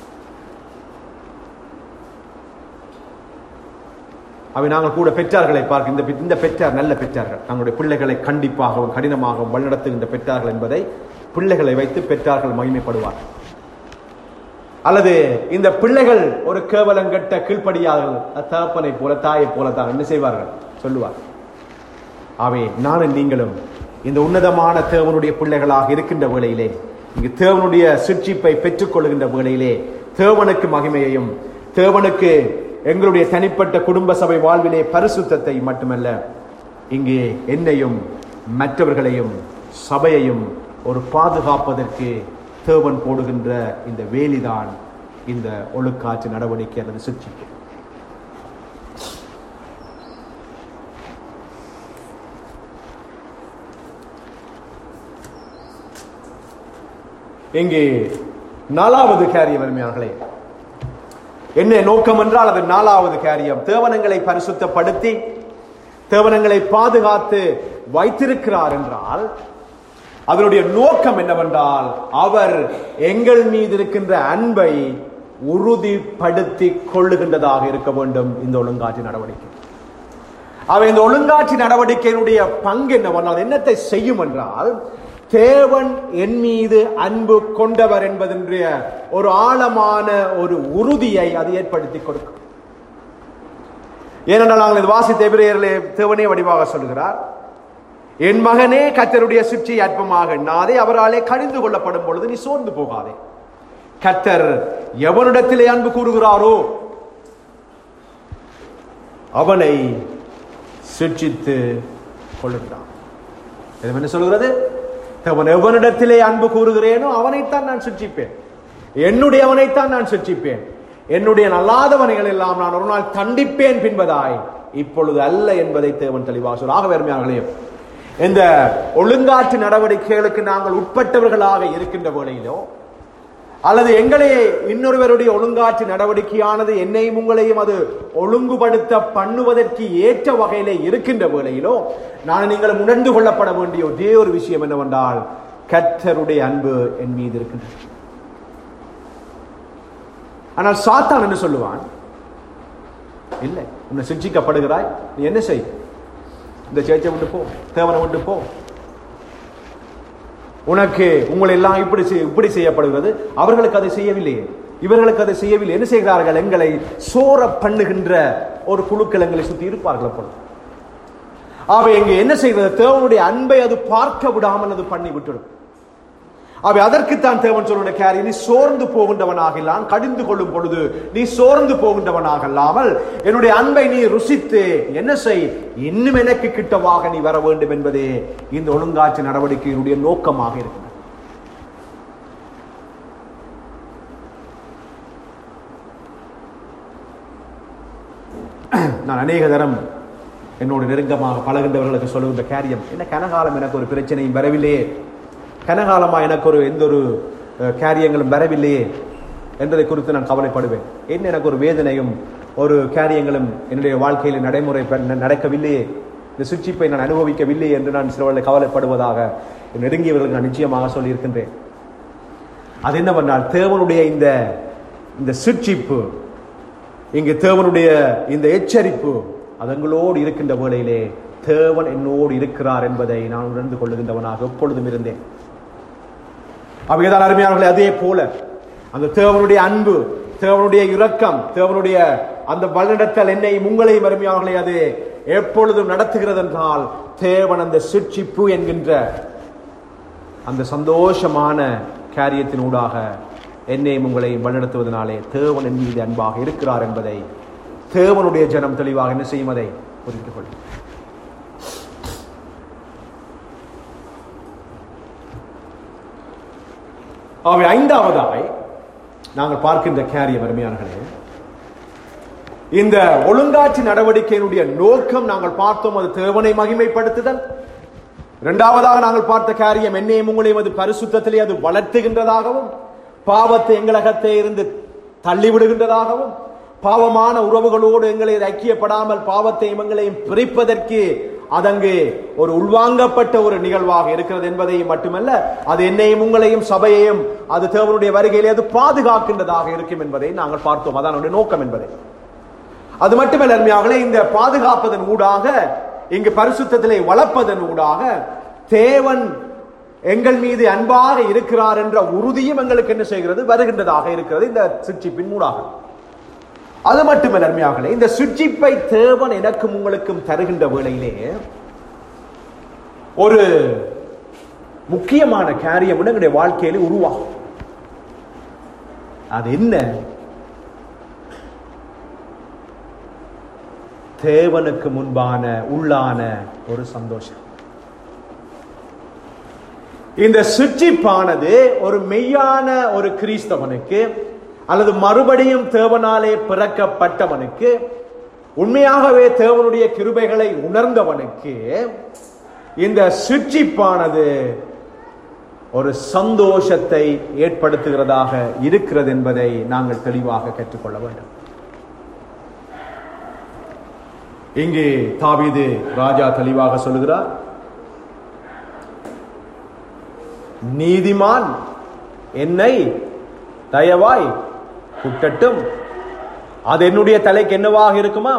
Speaker 1: அவை நாங்கள் கூட பெற்றார்களை பார்க்க இந்த பெ- இந்த பெற்றார் நல்ல பெற்றார்கள் தங்களுடைய பிள்ளைகளை கண்டிப்பாகவும் கடினமாகவும் வழிநடத்துகின்ற பெற்றார்கள் என்பதை பிள்ளைகளை வைத்து பெற்றார்கள் மகிமைப்படுவார்கள் அல்லது இந்த பிள்ளைகள் ஒரு கேவலங்கட்ட கீழ்ப்படியாதவர்கள் தகப்பனை போல தாயை போல தான் என்ன செய்வார்கள் சொல்லுவார்கள் ஆவே நானும் நீங்களும் இந்த உன்னதமான தேவனுடைய பிள்ளைகளாக இருக்கின்ற வேளையிலே இங்கு தேவனுடைய சிற்சிப்பை பெற்றுக்கொள்கின்ற வேளையிலே தேவனுக்கு மகிமையையும் தேவனுக்கு எங்களுடைய தனிப்பட்ட குடும்ப சபை வாழ்விலே பரிசுத்தத்தை மட்டுமல்ல இங்கே என்னையும் மற்றவர்களையும் சபையையும் ஒரு பாதுகாப்பதற்கு தேவன் போடுகின்ற இந்த வேலிதான் இந்த ஒழுக்காற்று நடவடிக்கை அல்லது சிற்சிப்பு இங்கே நாலாவது காரியம் அருமையார்களே என்ன நோக்கம் என்றால் அது நாலாவது காரியம் தேவனங்களை பரிசுத்தப்படுத்தி தேவனங்களை பாதுகாத்து வைத்திருக்கிறார் என்றால் அதனுடைய நோக்கம் என்னவென்றால் அவர் எங்கள் மீது இருக்கின்ற அன்பை உறுதிப்படுத்தி கொள்ளுகின்றதாக இருக்க வேண்டும் இந்த ஒழுங்காட்சி நடவடிக்கை அவை இந்த ஒழுங்காட்சி நடவடிக்கையினுடைய பங்கு என்னவென்றால் என்னத்தை செய்யும் என்றால் தேவன் என் மீது அன்பு கொண்டவர் என்பதென்ற ஒரு ஆழமான ஒரு உறுதியை அது ஏற்படுத்தி கொடுக்கும் ஏனென்றால் நாங்கள் இது வாசித்த எபிரேயரிலே தேவனே வடிவாக சொல்கிறார் என் மகனே கர்த்தருடைய சிற்சியை அற்பமாக எண்ணாதே அவராலே கடிந்து கொள்ளப்படும் பொழுது நீ சோர்ந்து போகாதே கர்த்தர் எவனிடத்திலே அன்பு கூறுகிறாரோ அவனை சிற்சித்து கொள்ளுகிறான் இது என்ன சொல்கிறது அவன் எவனிடத்திலே அன்பு கூறுகிறேனோ அவனைத்தான் நான் சிற்சிப்பேன் என்னுடையவனைத்தான் நான் சிற்சிப்பேன் என்னுடைய நல்லாதவனைகள் எல்லாம் நான் ஒரு நாள் தண்டிப்பேன் பின்பதாய் இப்பொழுது அல்ல என்பதை தேவன் தெளிவாக சொல் ஆக வேறுமையார்களே இந்த ஒழுங்காற்று நடவடிக்கைகளுக்கு நாங்கள் உட்பட்டவர்களாக இருக்கின்ற வேளையிலோ அல்லது எங்களே இன்னொருவருடைய ஒழுங்காற்று நடவடிக்கையானது என்னையும் உங்களையும் அது ஒழுங்குபடுத்த பண்ணுவதற்கு ஏற்ற வகையிலே இருக்கின்ற வேளையிலோ நான் நீங்கள் உணர்ந்து கொள்ளப்பட வேண்டிய ஒரே ஒரு விஷயம் என்னவென்றால் கர்த்தருடைய அன்பு என் மீது இருக்கின்றது ஆனால் சாத்தான் என்ன சொல்லுவான் இல்லை உன்னை சிக்ஷிக்கப்படுகிறாய் நீ என்ன செய் இந்த சேர்ச்சை விட்டு போ தேவனை விட்டு போ உனக்கு உங்களை எல்லாம் இப்படி செய்- இப்படி செய்யப்படுகிறது அவர்களுக்கு அதை செய்யவில்லையே இவர்களுக்கு அதை செய்யவில்லை என்ன செய்கிறார்கள் எங்களை சோர பண்ணுகின்ற ஒரு குழுக்கள் எங்களை சுத்தி இருப்பார்கள் அப்பொழுது அவை இங்க என்ன செய்கிறது தேவனுடைய அன்பை அது பார்க்க விடாமல் அது பண்ணி விட்டுடும் அவை அதற்குத்தான் தேவன் சொல்லுடைய கேரி நீ சோர்ந்து போகின்றவனாகலாம் கடிந்து கொள்ளும் பொழுது நீ சோர்ந்து போகின்றவனாக இல்லாமல் என்னுடைய அன்பை நீ ருசித்து என்ன செய் இன்னும் எனக்கு கிட்டவாக நீ வர வேண்டும் என்பதே இந்த ஒழுங்காட்சி நடவடிக்கையினுடைய நோக்கமாக இருக்கிறது நான் அநேக தரம் என்னோடு நெருக்கமாக பழகின்றவர்களுக்கு சொல்லுகின்ற காரியம் என்ன கனகாலம் எனக்கு ஒரு பிரச்சனையும் வரவில்லையே கனகாலமா எனக்கு ஒரு எந்த ஒரு அஹ், காரியங்களும் வரவில்லையே என்பதை குறித்து நான் கவலைப்படுவேன் என்ன எனக்கு ஒரு வேதனையும் ஒரு காரியங்களும் என்னுடைய வாழ்க்கையில் நடைமுறை ப- ந- நடக்கவில்லையே இந்த சுற்றிப்பை நான் அனுபவிக்கவில்லை என்று நான் சிலவர்களை கவலைப்படுவதாக என் நெருங்கியவர்களுக்கு நான் நிச்சயமாக சொல்லியிருக்கின்றேன் அது என்னவென்றால் தேவனுடைய இந்த இந்த சிற்சிப்பு இங்கு தேவனுடைய இந்த எச்சரிப்பு அது எங்களோடு இருக்கின்ற வேளையிலே தேவன் என்னோடு இருக்கிறார் என்பதை நான் உணர்ந்து கொள்ளுகின்றவனாக எப்பொழுதும் இருந்தேன் அவைதான் அருமையானவர்களே அதே போல அந்த தேவனுடைய அன்பு தேவனுடைய இரக்கம் தேவனுடைய அந்த வழிநடத்தல் என்னையும் உங்களையும் அருமையானவர்களே அது எப்பொழுதும் நடத்துகிறது என்றால் தேவன் அந்த சிற்சிப்பு என்கின்ற அந்த சந்தோஷமான காரியத்தினூடாக என்னையும் உங்களை வழிநடத்துவதனாலே தேவன் என் மீது அன்பாக இருக்கிறார் என்பதை தேவனுடைய ஜனம் தெளிவாக என்ன செய்யும் அதை புரிந்து கொள்ளும் அவை ஐந்தாவதாய் நாங்கள் பார்க்கின்ற காரியம் அருமையானர்களே இந்த ஒழுங்காட்சி நடவடிக்கையினுடைய நோக்கம் நாங்கள் பார்த்தோம் அது தேவனை மகிமைப்படுத்துதல் இரண்டாவதாக நாங்கள் பார்த்த காரியம் என்னையும் உங்களையும் அது பரிசுத்தத்திலே அது வளர்த்துகின்றதாகவும் பாவத்தை எங்களகத்தை இருந்து தள்ளிவிடுகின்றதாகவும் பாவமான உறவுகளோடு எங்களை ஐக்கியப்படாமல் பாவத்தையும் எங்களையும் பிரிப்பதற்கு அதங்கு ஒரு உள்வாங்கப்பட்ட ஒரு நிகழ்வாக இருக்கிறது என்பதையும் மட்டுமல்ல அது என்னையும் உங்களையும் சபையையும் அது தேவனுடைய வருகையிலே அது பாதுகாக்கின்றதாக இருக்கும் என்பதை நாங்கள் பார்த்தோம் அதான் அதனுடைய நோக்கம் என்பதை அது மட்டுமல்ல அருமையாகலே இந்த பாதுகாப்பதன் ஊடாக இங்கு பரிசுத்தத்திலே வளர்ப்பதன் ஊடாக தேவன் எங்கள் மீது அன்பாக இருக்கிறார் என்ற உறுதியும் எங்களுக்கு என்ன செய்கிறது வருகின்றதாக இருக்கிறது இந்த சிற்சிப்பின் ஊடாக அது மட்டுமல்ல அருமையாகலே இந்த சிற்சிப்பை தேவன் எனக்கும் உங்களுக்கும் தருகின்ற வேளையிலே ஒரு முக்கியமான காரியம் எங்களுடைய வாழ்க்கையில உருவாகும் அது என்ன தேவனுக்கு முன்பான உள்ளான ஒரு சந்தோஷம் இந்த சிற்றிப்பானது ஒரு மெய்யான ஒரு கிறிஸ்தவனுக்கு அல்லது மறுபடியும் தேவனாலே பிறக்கப்பட்டவனுக்கு உண்மையாகவே தேவனுடைய கிருபைகளை உணர்ந்தவனுக்கு இந்த சிற்றிப்பானது ஒரு சந்தோஷத்தை ஏற்படுத்துகிறதாக இருக்கிறது என்பதை நாங்கள் தெளிவாக கற்றுக்கொள்ள வேண்டும் இங்கே தாவீது ராஜா தெளிவாக சொல்லுகிறார் நீதிமான் என்னை தயவாய் குட்டட்டும் அது என்னுடைய தலைக்கு என்னவாக இருக்குமா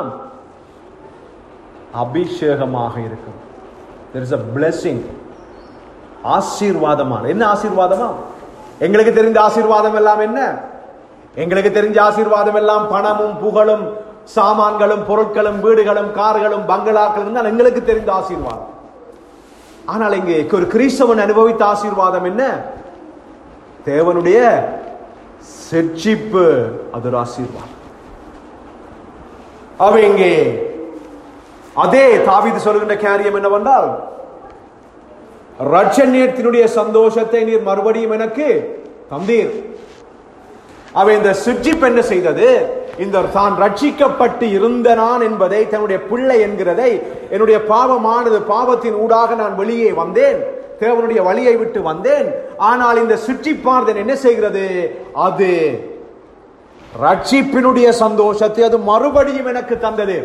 Speaker 1: அபிஷேகமாக இருக்கும் there is a blessing ஆசீர்வாதமான என்ன ஆசீர்வாதமா எங்களுக்கு தெரிந்த ஆசீர்வாதம் எல்லாம் என்ன எங்களுக்கு தெரிஞ்ச ஆசீர்வாதம் எல்லாம் பணமும் புகழும் சாமான்களும் பொருட்களும் வீடுகளும் கார்களும் பங்களாக்களும் தான் எங்களுக்கு தெரிந்த ஆசீர்வாதம் ஆனால் இங்கே ஒரு கிறிஸ்தவன் அனுபவித்த ஆசீர்வாதம் என்ன தேவனுடைய செட்சிப்பு அது ஒரு ஆசீர்வாதம் அவ இங்கே அதே தாவீது சொல்கின்ற காரியம் என்னவென்றால் ரட்சண்யத்தினுடைய சந்தோஷத்தை நீர் மறுபடியும் எனக்கு தந்தீர் அவ இந்த சிற்றிப் என்ன செய்தது இந்த தான் ரட்சிக்கப்பட்டு இருந்த நான் என்பதை தன்னுடைய பிள்ளை என்கிறதை என்னுடைய பாவமானது பாவத்தின் ஊடாக நான் வெளியே வந்தேன் தேவனுடைய வழியை விட்டு வந்தேன் ஆனால் இந்த சுற்றிப்பார்தன் என்ன செய்கிறது அது ரட்சிப்பினுடைய சந்தோஷத்தை அது மறுபடியும் எனக்கு தந்தது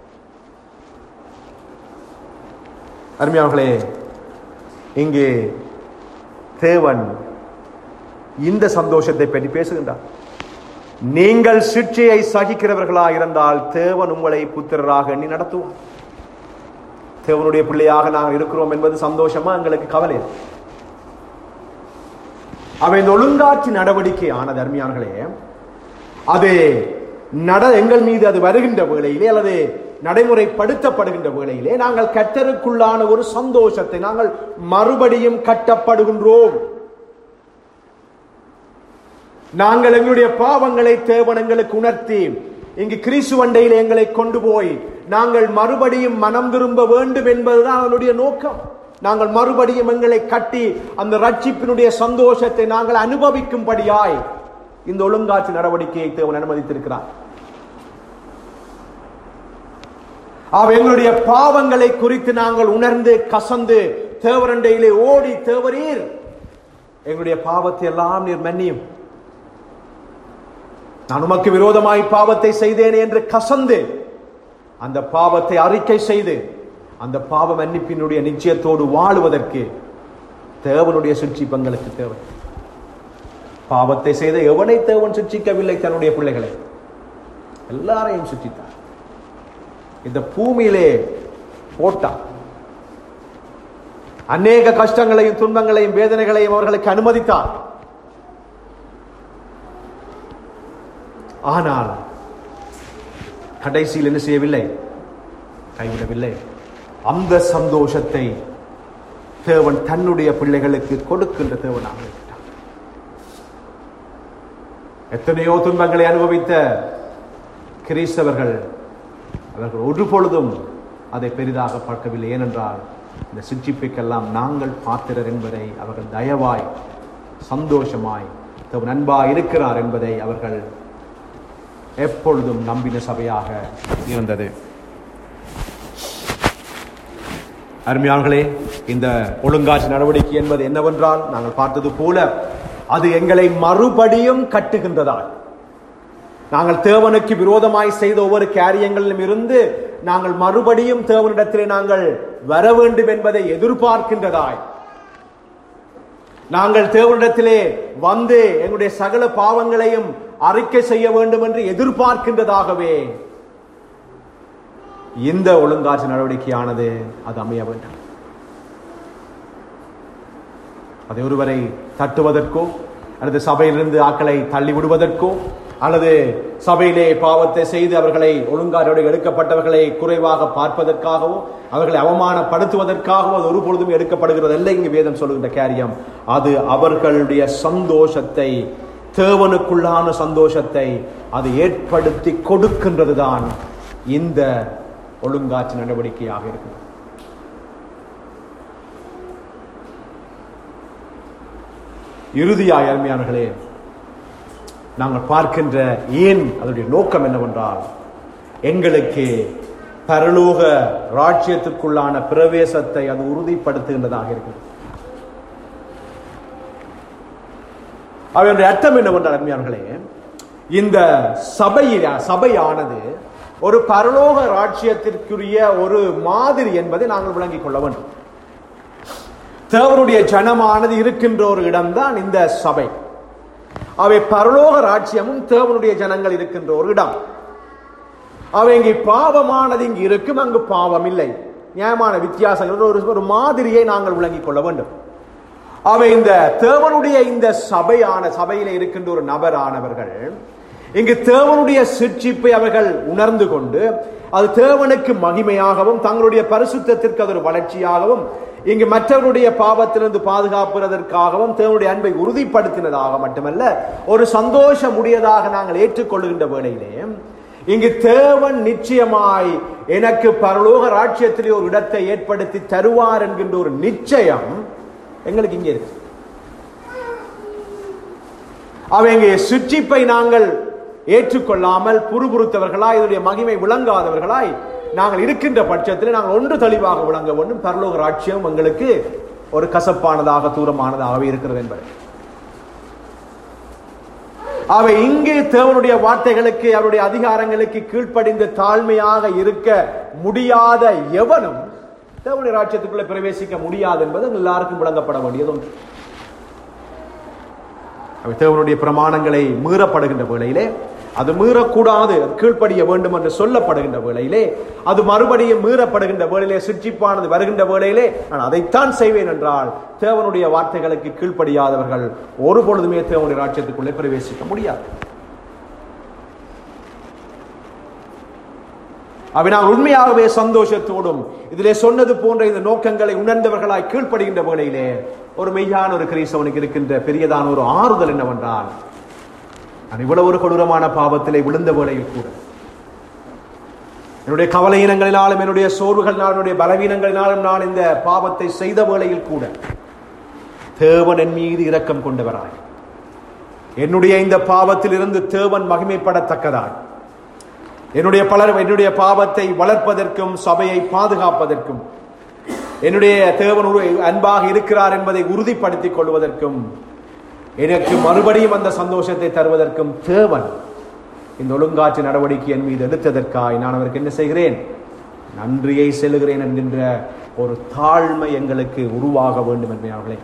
Speaker 1: அருமையானவர்களே இங்கே தேவன் இந்த சந்தோஷத்தை பற்றி பேசுகின்றார் நீங்கள் சிற்றையை சகிக்கிறவர்களா இருந்தால் தேவன் உங்களை புத்திரராக எண்ணி நடத்துவார் தேவனுடைய பிள்ளையாக நாங்கள் இருக்கிறோம் என்பது சந்தோஷமா எங்களுக்கு கவலை அவை இந்த ஒழுங்காட்சி நடவடிக்கை ஆனது அருமையானர்களே அது நட எங்கள் மீது அது வருகின்ற வேளையிலே அல்லது நடைமுறைப்படுத்தப்படுகின்ற வேளையிலே நாங்கள் கத்தருக்குள்ளான ஒரு சந்தோஷத்தை நாங்கள் மறுபடியும் கட்டப்படுகின்றோம் நாங்கள் எங்களுடைய பாவங்களை தேவன் எங்களுக்கு உணர்த்தி இங்கு கிறிஸ்து வண்டையில் எங்களை கொண்டு போய் நாங்கள் மறுபடியும் மனம் திரும்ப வேண்டும் என்பதுதான் அவனுடைய நோக்கம் நாங்கள் மறுபடியும் எங்களை கட்டி அந்த ரட்சிப்பினுடைய சந்தோஷத்தை நாங்கள் அனுபவிக்கும்படியாய் இந்த ஒழுங்காட்சி நடவடிக்கையை தேவன் அனுமதித்திருக்கிறார் அவ எங்களுடைய பாவங்களை குறித்து நாங்கள் உணர்ந்து கசந்து தேவரண்டையிலே ஓடி தேவரீர் எங்களுடைய பாவத்தை எல்லாம் நீர் மன்னியும் நான் உமக்கு விரோதமாய் பாவத்தை செய்தேன் என்று கசந்து அந்த பாவத்தை அறிக்கை செய்து அந்த பாவ மன்னிப்பினுடைய நிச்சயத்தோடு வாழுவதற்கு தேவனுடைய சிற்சிப்பங்களுக்கு தேவை பாவத்தை செய்த எவனை தேவன் சிற்றிக்கவில்லை தன்னுடைய பிள்ளைகளை எல்லாரையும் சிற்றித்தார் இந்த பூமியிலே போட்டார் அநேக கஷ்டங்களையும் துன்பங்களையும் வேதனைகளையும் அவர்களுக்கு அனுமதித்தார் ஆனால் கடைசியில் என்ன செய்யவில்லை கைவிடவில்லை அந்த சந்தோஷத்தை தேவன் தன்னுடைய பிள்ளைகளுக்கு கொடுக்கின்ற தேவனாக இருக்கிறார் எத்தனையோ துன்பங்களை அனுபவித்த கிறிஸ்தவர்கள் அவர்கள் ஒரு பொழுதும் அதை பெரிதாக பார்க்கவில்லை ஏனென்றால் இந்த சிற்றிப்புக்கெல்லாம் நாங்கள் பாத்திரர் என்பதை அவர்கள் தயவாய் சந்தோஷமாய் தேவன் அன்பாய் இருக்கிறார் என்பதை அவர்கள் எப்பொழுதும் நம்பின சபையாக இருந்தது அருமையானர்களே இந்த ஒழுங்காட்சி நடவடிக்கை என்பது என்னவென்றால் நாங்கள் பார்த்தது போல அது எங்களை மறுபடியும் கட்டுகின்றதால் நாங்கள் தேவனுக்கு விரோதமாய் செய்த ஒவ்வொரு காரியங்களிலும் இருந்து நாங்கள் மறுபடியும் தேவனிடத்திலே நாங்கள் வர வேண்டும் என்பதை எதிர்பார்க்கின்றதாய் நாங்கள் தேவனிடத்திலே வந்து எங்களுடைய சகல பாவங்களையும் அறிக்கை செய்ய வேண்டும் என்று எதிர்பார்க்கின்றதாகவே இந்த ஒழுங்காட்சி நடவடிக்கையானது அது அமைய வேண்டும் அதை ஒருவரை தட்டுவதற்கோ அல்லது சபையிலிருந்து ஆக்களை தள்ளி விடுவதற்கோ அல்லது சபையிலே பாவத்தை செய்து அவர்களை ஒழுங்காரோடு எடுக்கப்பட்டவர்களை குறைவாக பார்ப்பதற்காகவோ அவர்களை அவமானப்படுத்துவதற்காகவோ அது ஒரு பொழுதும் எடுக்கப்படுகிறதல்ல இங்கு வேதம் சொல்லுகின்ற காரியம் அது அவர்களுடைய சந்தோஷத்தை தேவனுக்குள்ளான சந்தோஷத்தை அது ஏற்படுத்தி கொடுக்கின்றதுதான் இந்த ஒழுங்காட்சி நடவடிக்கையாக இருக்குது இறுதியாய் அருமையானர்களே நாங்கள் பார்க்கின்ற ஏன் அதனுடைய நோக்கம் என்னவென்றால் எங்களுக்கு பரலோக ராஜ்யத்திற்குள்ளான பிரவேசத்தை அது உறுதிப்படுத்துகின்றதாக இருக்கிறது அவனுடைய அர்த்தம் என்னவென்றால் அருமையானர்களே இந்த சபையில சபையானது ஒரு பரலோக ராஜ்யத்திற்குரிய ஒரு மாதிரி என்பதை நாங்கள் விளங்கிக் கொள்ள வேண்டும் தேவனுடைய ஜனமானது இருக்கின்ற ஒரு இடம்தான் இந்த சபை அவை பரலோக ராஜ்யமும் தேவனுடைய ஜனங்கள் இருக்கின்ற ஒரு இடம் அவை இங்கு பாவமானது இங்கு இருக்கும் அங்கு பாவம் இல்லை நியாயமான வித்தியாசங்கள் ஒரு ஒரு மாதிரியை நாங்கள் விளங்கிக் கொள்ள வேண்டும் அவை இந்த தேவனுடைய இந்த சபையான சபையில இருக்கின்ற ஒரு நபரானவர்கள் இங்கு தேவனுடைய சிற்சிப்பை அவர்கள் உணர்ந்து கொண்டு அது தேவனுக்கு மகிமையாகவும் தங்களுடைய பரிசுத்தத்திற்கு அது ஒரு வளர்ச்சியாகவும் இங்கு மற்றவருடைய பாவத்திலிருந்து பாதுகாப்பதற்காகவும் தேவனுடைய அன்பை உறுதிப்படுத்தினதாக மட்டுமல்ல ஒரு சந்தோஷம் உடையதாக நாங்கள் ஏற்றுக்கொள்கின்ற வேளையிலே இங்கு தேவன் நிச்சயமாய் எனக்கு பரலோக ராட்சியத்திலே ஒரு இடத்தை ஏற்படுத்தி தருவார் என்கின்ற ஒரு நிச்சயம் எங்களுக்கு இங்கே இருக்கு அவங்க சிற்றிப்பை நாங்கள் ஏற்றுக்கொள்ளாமல் புறுபுறுத்தவர்களாய் இதனுடைய மகிமை விளங்காதவர்களாய் நாங்கள் இருக்கின்ற பட்சத்தில் நாங்கள் ஒன்று தெளிவாக விளங்க வேண்டும் பரலோக ராட்சியம் எங்களுக்கு ஒரு கசப்பானதாக தூரமானதாகவே இருக்கிறது என்பதை அவை இங்கே தேவனுடைய வார்த்தைகளுக்கு அவருடைய அதிகாரங்களுக்கு கீழ்ப்படிந்து தாழ்மையாக இருக்க முடியாத எவனும் தேவனுடைய ராஜ்யத்துக்குள்ள பிரவேசிக்க முடியாது என்பது எல்லாருக்கும் விளங்கப்பட வேண்டியது ஒன்று அவை தேவனுடைய பிரமாணங்களை மீறப்படுகின்ற வேளையிலே அது மீறக்கூடாது அது கீழ்ப்படிய வேண்டும் என்று சொல்லப்படுகின்ற வேளையிலே அது மறுபடியும் மீறப்படுகின்ற வேளையிலே சிற்சிப்பானது வருகின்ற வேளையிலே நான் அதைத்தான் செய்வேன் என்றால் தேவனுடைய வார்த்தைகளுக்கு கீழ்ப்படியாதவர்கள் ஒரு பொழுதுமே தேவனுடைய ராஜ்யத்துக்குள்ளே பிரவேசிக்க முடியாது அவை நான் உண்மையாகவே சந்தோஷத்தோடும் இதிலே சொன்னது போன்ற இந்த நோக்கங்களை உணர்ந்தவர்களாய் கீழ்ப்படுகின்ற வேளையிலே ஒரு மெய்யான ஒரு கிறிஸ்தவனுக்கு இருக்கின்ற பெரியதான ஒரு ஆறுதல் என்னவென்றால் நான் இவ்வளவு ஒரு கொடூரமான பாவத்திலே விழுந்த வேளையில் கூட என்னுடைய கவலையினங்களினாலும் என்னுடைய சோர்வுகளினாலும் என்னுடைய பலவீனங்களினாலும் நான் இந்த பாவத்தை செய்த வேளையில் கூட தேவன் என் மீது இரக்கம் கொண்டவராய் என்னுடைய இந்த பாவத்தில் இருந்து தேவன் மகிமைப்படத்தக்கதாய் என்னுடைய பலர் என்னுடைய பாவத்தை வளர்ப்பதற்கும் சபையை பாதுகாப்பதற்கும் என்னுடைய தேவன் ஒரு அன்பாக இருக்கிறார் என்பதை உறுதிப்படுத்திக் கொள்வதற்கும் எனக்கு மறுபடியும் அந்த சந்தோஷத்தை தருவதற்கும் தேவன் இந்த ஒழுங்காற்று நடவடிக்கை என் மீது எடுத்ததற்காய் நான் அவருக்கு என்ன செய்கிறேன் நன்றியை செல்கிறேன் என்கின்ற ஒரு தாழ்மை எங்களுக்கு உருவாக வேண்டும் என்பவர்களே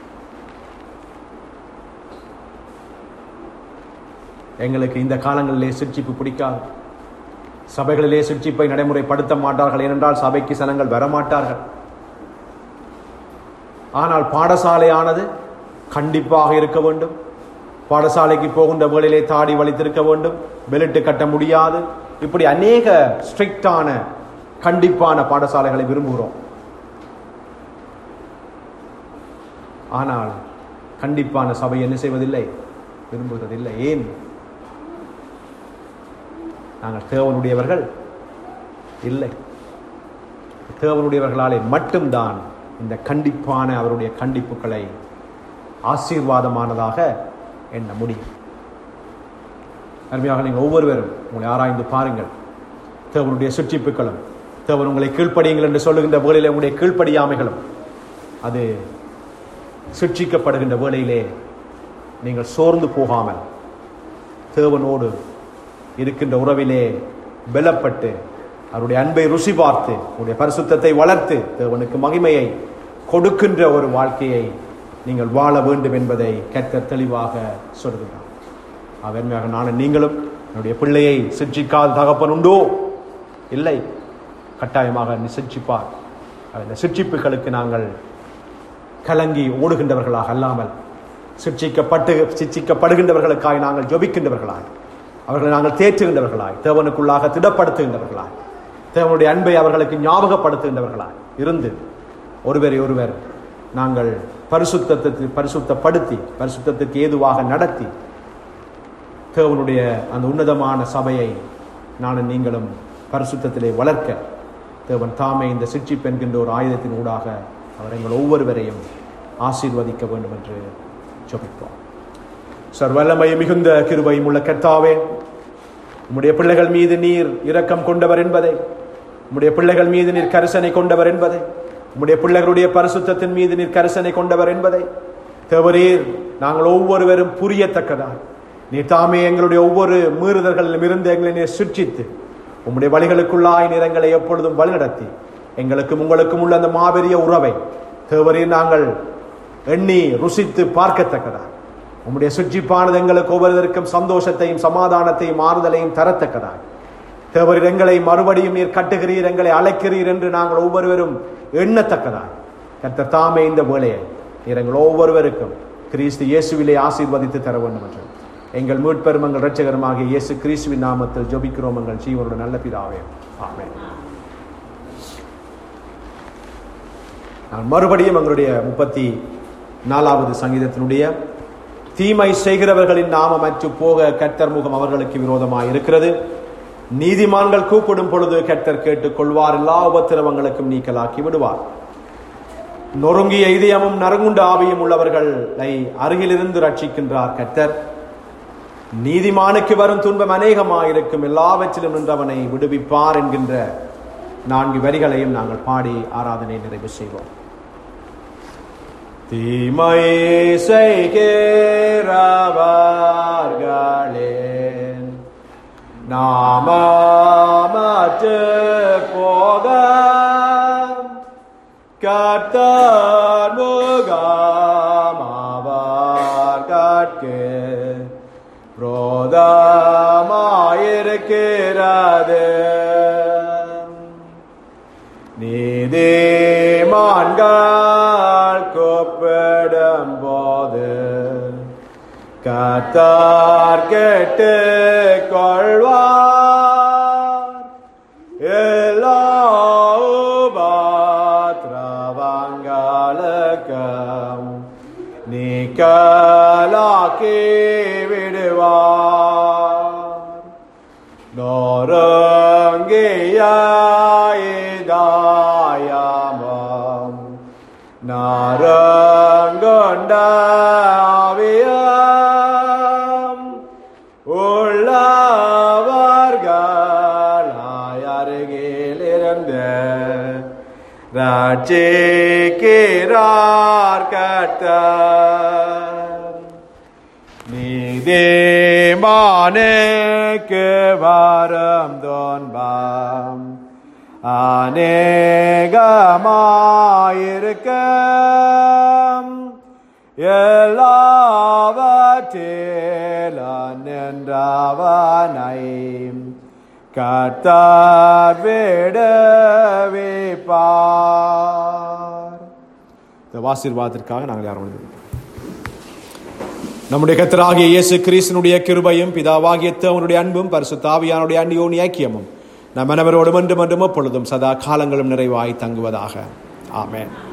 Speaker 1: எங்களுக்கு இந்த காலங்களிலே சிற்சிப்பு பிடிக்காது சபைகளிலே சிற்சிப்பை நடைமுறைப்படுத்த மாட்டார்கள் ஏனென்றால் சபைக்கு சனங்கள் வரமாட்டார்கள் ஆனால் பாடசாலையானது கண்டிப்பாக இருக்க வேண்டும் பாடசாலைக்கு போகின்ற வேளையிலே தாடி வலித்திருக்க வேண்டும் பெல்ட் கட்ட முடியாது இப்படி அநேக ஸ்ட்ரிக்டான கண்டிப்பான பாடசாலைகளை விரும்புகிறோம் ஆனால் கண்டிப்பான சபை என்ன செய்வதில்லை விரும்புவதில்லை ஏன் நாங்கள் தேவனுடையவர்கள் இல்லை தேவனுடையவர்களாலே மட்டும்தான் இந்த கண்டிப்பான அவருடைய கண்டிப்புகளை ஆசீர்வாதமானதாக எண்ண முடியும் அருமையாக நீங்கள் ஒவ்வொருவரும் உங்களை ஆராய்ந்து பாருங்கள் தேவனுடைய சுற்றிப்புகளும் தேவன் உங்களை கீழ்ப்படியுங்கள் என்று சொல்லுகின்ற வேளையிலே உங்களுடைய கீழ்ப்படியாமைகளும் அது சிக்ஷிக்கப்படுகின்ற வேளையிலே நீங்கள் சோர்ந்து போகாமல் தேவனோடு இருக்கின்ற உறவிலே பலப்பட்டு அவருடைய அன்பை ருசி பார்த்து உங்களுடைய பரிசுத்தத்தை வளர்த்து தேவனுக்கு மகிமையை கொடுக்கின்ற ஒரு வாழ்க்கையை நீங்கள் வாழ வேண்டும் என்பதை கேட்க தெளிவாக சொல்கிறார் அவன்மையாக நானும் நீங்களும் என்னுடைய பிள்ளையை சிக்ஷிக்காத தகப்பன் உண்டோ இல்லை கட்டாயமாக நீ சிக்ஷிப்பார் அந்த சிக்ஷிப்புகளுக்கு நாங்கள் கலங்கி ஓடுகின்றவர்களாக அல்லாமல் சிக்ஷிக்கப்பட்டு சிக்ஷிக்கப்படுகின்றவர்களுக்காய் நாங்கள் ஜொபிக்கின்றவர்களாய் அவர்களை நாங்கள் தேற்றுகின்றவர்களாய் தேவனுக்குள்ளாக திடப்படுத்துகின்றவர்களாய் தேவனுடைய அன்பை அவர்களுக்கு ஞாபகப்படுத்துகின்றவர்களாய் இருந்து ஒருவரை ஒருவர் நாங்கள் பரிசுத்தத்துக்கு பரிசுத்தப்படுத்தி பரிசுத்தத்துக்கு ஏதுவாக நடத்தி தேவனுடைய அந்த உன்னதமான சபையை நானும் நீங்களும் பரிசுத்தத்திலே வளர்க்க தேவன் தாமே இந்த சிட்சிப் என்கின்ற ஒரு ஆயுதத்தின் ஊடாக அவர் எங்கள் ஒவ்வொருவரையும் ஆசீர்வதிக்க வேண்டும் என்று ஜெபிப்போம் சர்வல்லமை மிகுந்த கிருபையும் உள்ள கர்த்தாவே உம்முடைய பிள்ளைகள் மீது நீர் இரக்கம் கொண்டவர் என்பதை உம்முடைய பிள்ளைகள் மீது நீர் கரிசனை கொண்டவர் என்பதை உம்முடைய பிள்ளைகளுடைய பரிசுத்தத்தின் மீது நீர் கரிசனை கொண்டவர் என்பதை தேவரீர் நாங்கள் ஒவ்வொருவரும் புரியத்தக்கதா நீர் தாமே எங்களுடைய ஒவ்வொரு மீறுதல்களிலும் இருந்து எங்களை நீர் சிற்சித்து உம்முடைய வழிகளுக்குள்ளாய் நீர் எங்களை எப்பொழுதும் வழிநடத்தி எங்களுக்கும் உங்களுக்கும் உள்ள அந்த மாபெரிய உறவை தேவரீர் நாங்கள் எண்ணி ருசித்து பார்க்கத்தக்கதா உம்முடைய சுற்றிப்பானது எங்களுக்கு ஒவ்வொருவருக்கும் சந்தோஷத்தையும் சமாதானத்தையும் ஆறுதலையும் தரத்தக்கதாய் தேவரீர் எங்களை மறுபடியும் நீர் கட்டுகிறீர் எங்களை அழைக்கிறீர் என்று நாங்கள் ஒவ்வொருவரும் எண்ணத்தக்கதாய் கர்த்தர் தாமே இந்த வேலையை நீர் எங்கள் ஒவ்வொருவருக்கும் கிறிஸ்து இயேசுவிலே ஆசீர்வதித்து தர வேண்டும் என்று எங்கள் மீட்பெரும் எங்கள் இரட்சகரமாகிய இயேசு கிறிஸ்துவின் நாமத்தில் ஜெபிக்கிறோம் எங்கள் ஜீவனோட நல்ல பிதாவே ஆமென் நான் மறுபடியும் எங்களுடைய முப்பத்தி நாலாவது சங்கீதத்தினுடைய தீமை செய்கிறவர்களின் நாமம் அற்று போக கர்த்தர் முகம் அவர்களுக்கு விரோதமாக இருக்கிறது நீதிமான்கள் கூப்பிடும் பொழுது கர்த்தர் கேட்டுக் கொள்வார் எல்லா உபத்திரவங்களுக்கும் நீக்கலாக்கி விடுவார் நொறுங்கிய இதயமும் நறுங்குண்ட ஆவியும் உள்ளவர்களை அருகிலிருந்து ரட்சிக்கின்றார் கர்த்தர் நீதிமானுக்கு வரும் துன்பம் அநேகமாயிருக்கும் எல்லாவற்றிலும் நின்றவனை விடுவிப்பார் என்கின்ற நான்கு வரிகளையும் நாங்கள் பாடி ஆராதனை நிறைவு செய்வோம் தீமையை செய்கிறவர்களேன் நாமமற்று போக கர்த்தர் முகாம் அவர் கற்கே புரோதமாயிருக்கிறது நீதிமான்கள் கூப்பிடும் போது கத்தார் கேட்டு கொள்வார் எல்லா உபாத்ரவங்களுக்கும் நீக்கலாக்கி விடுவார் நொறுங்கியாயிதாயமம் நரங்கொண்டாவியம் உள்ளவர்களாய் அருகிலிருந்த ராட்சிக்கிறார் கர்த்தர் நீதிமானுக்கு வரம் தோன்பாம் அநேகமாயிருக்க எல்லாவற்றிலும் நின்றவனை கர்த்தர் விடுவிப்பார் இந்த வாசீர்வாதத்திற்காக நாங்கள் யாரும் எழுதுகிறோம். நம்முடைய கத்தராகிய இயேசு கிறிஸ்தனுடைய கிருபையும் பிதாவாகிய தேவனுடைய அன்பும் பரிசுத்தாவியானுடைய அந்நியோனி ஐக்கியமும் நம் அனைவரோடும் என்றும் என்றும் எப்பொழுதும் சதா காலங்களும் நிறைவாய் தங்குவதாக ஆமென்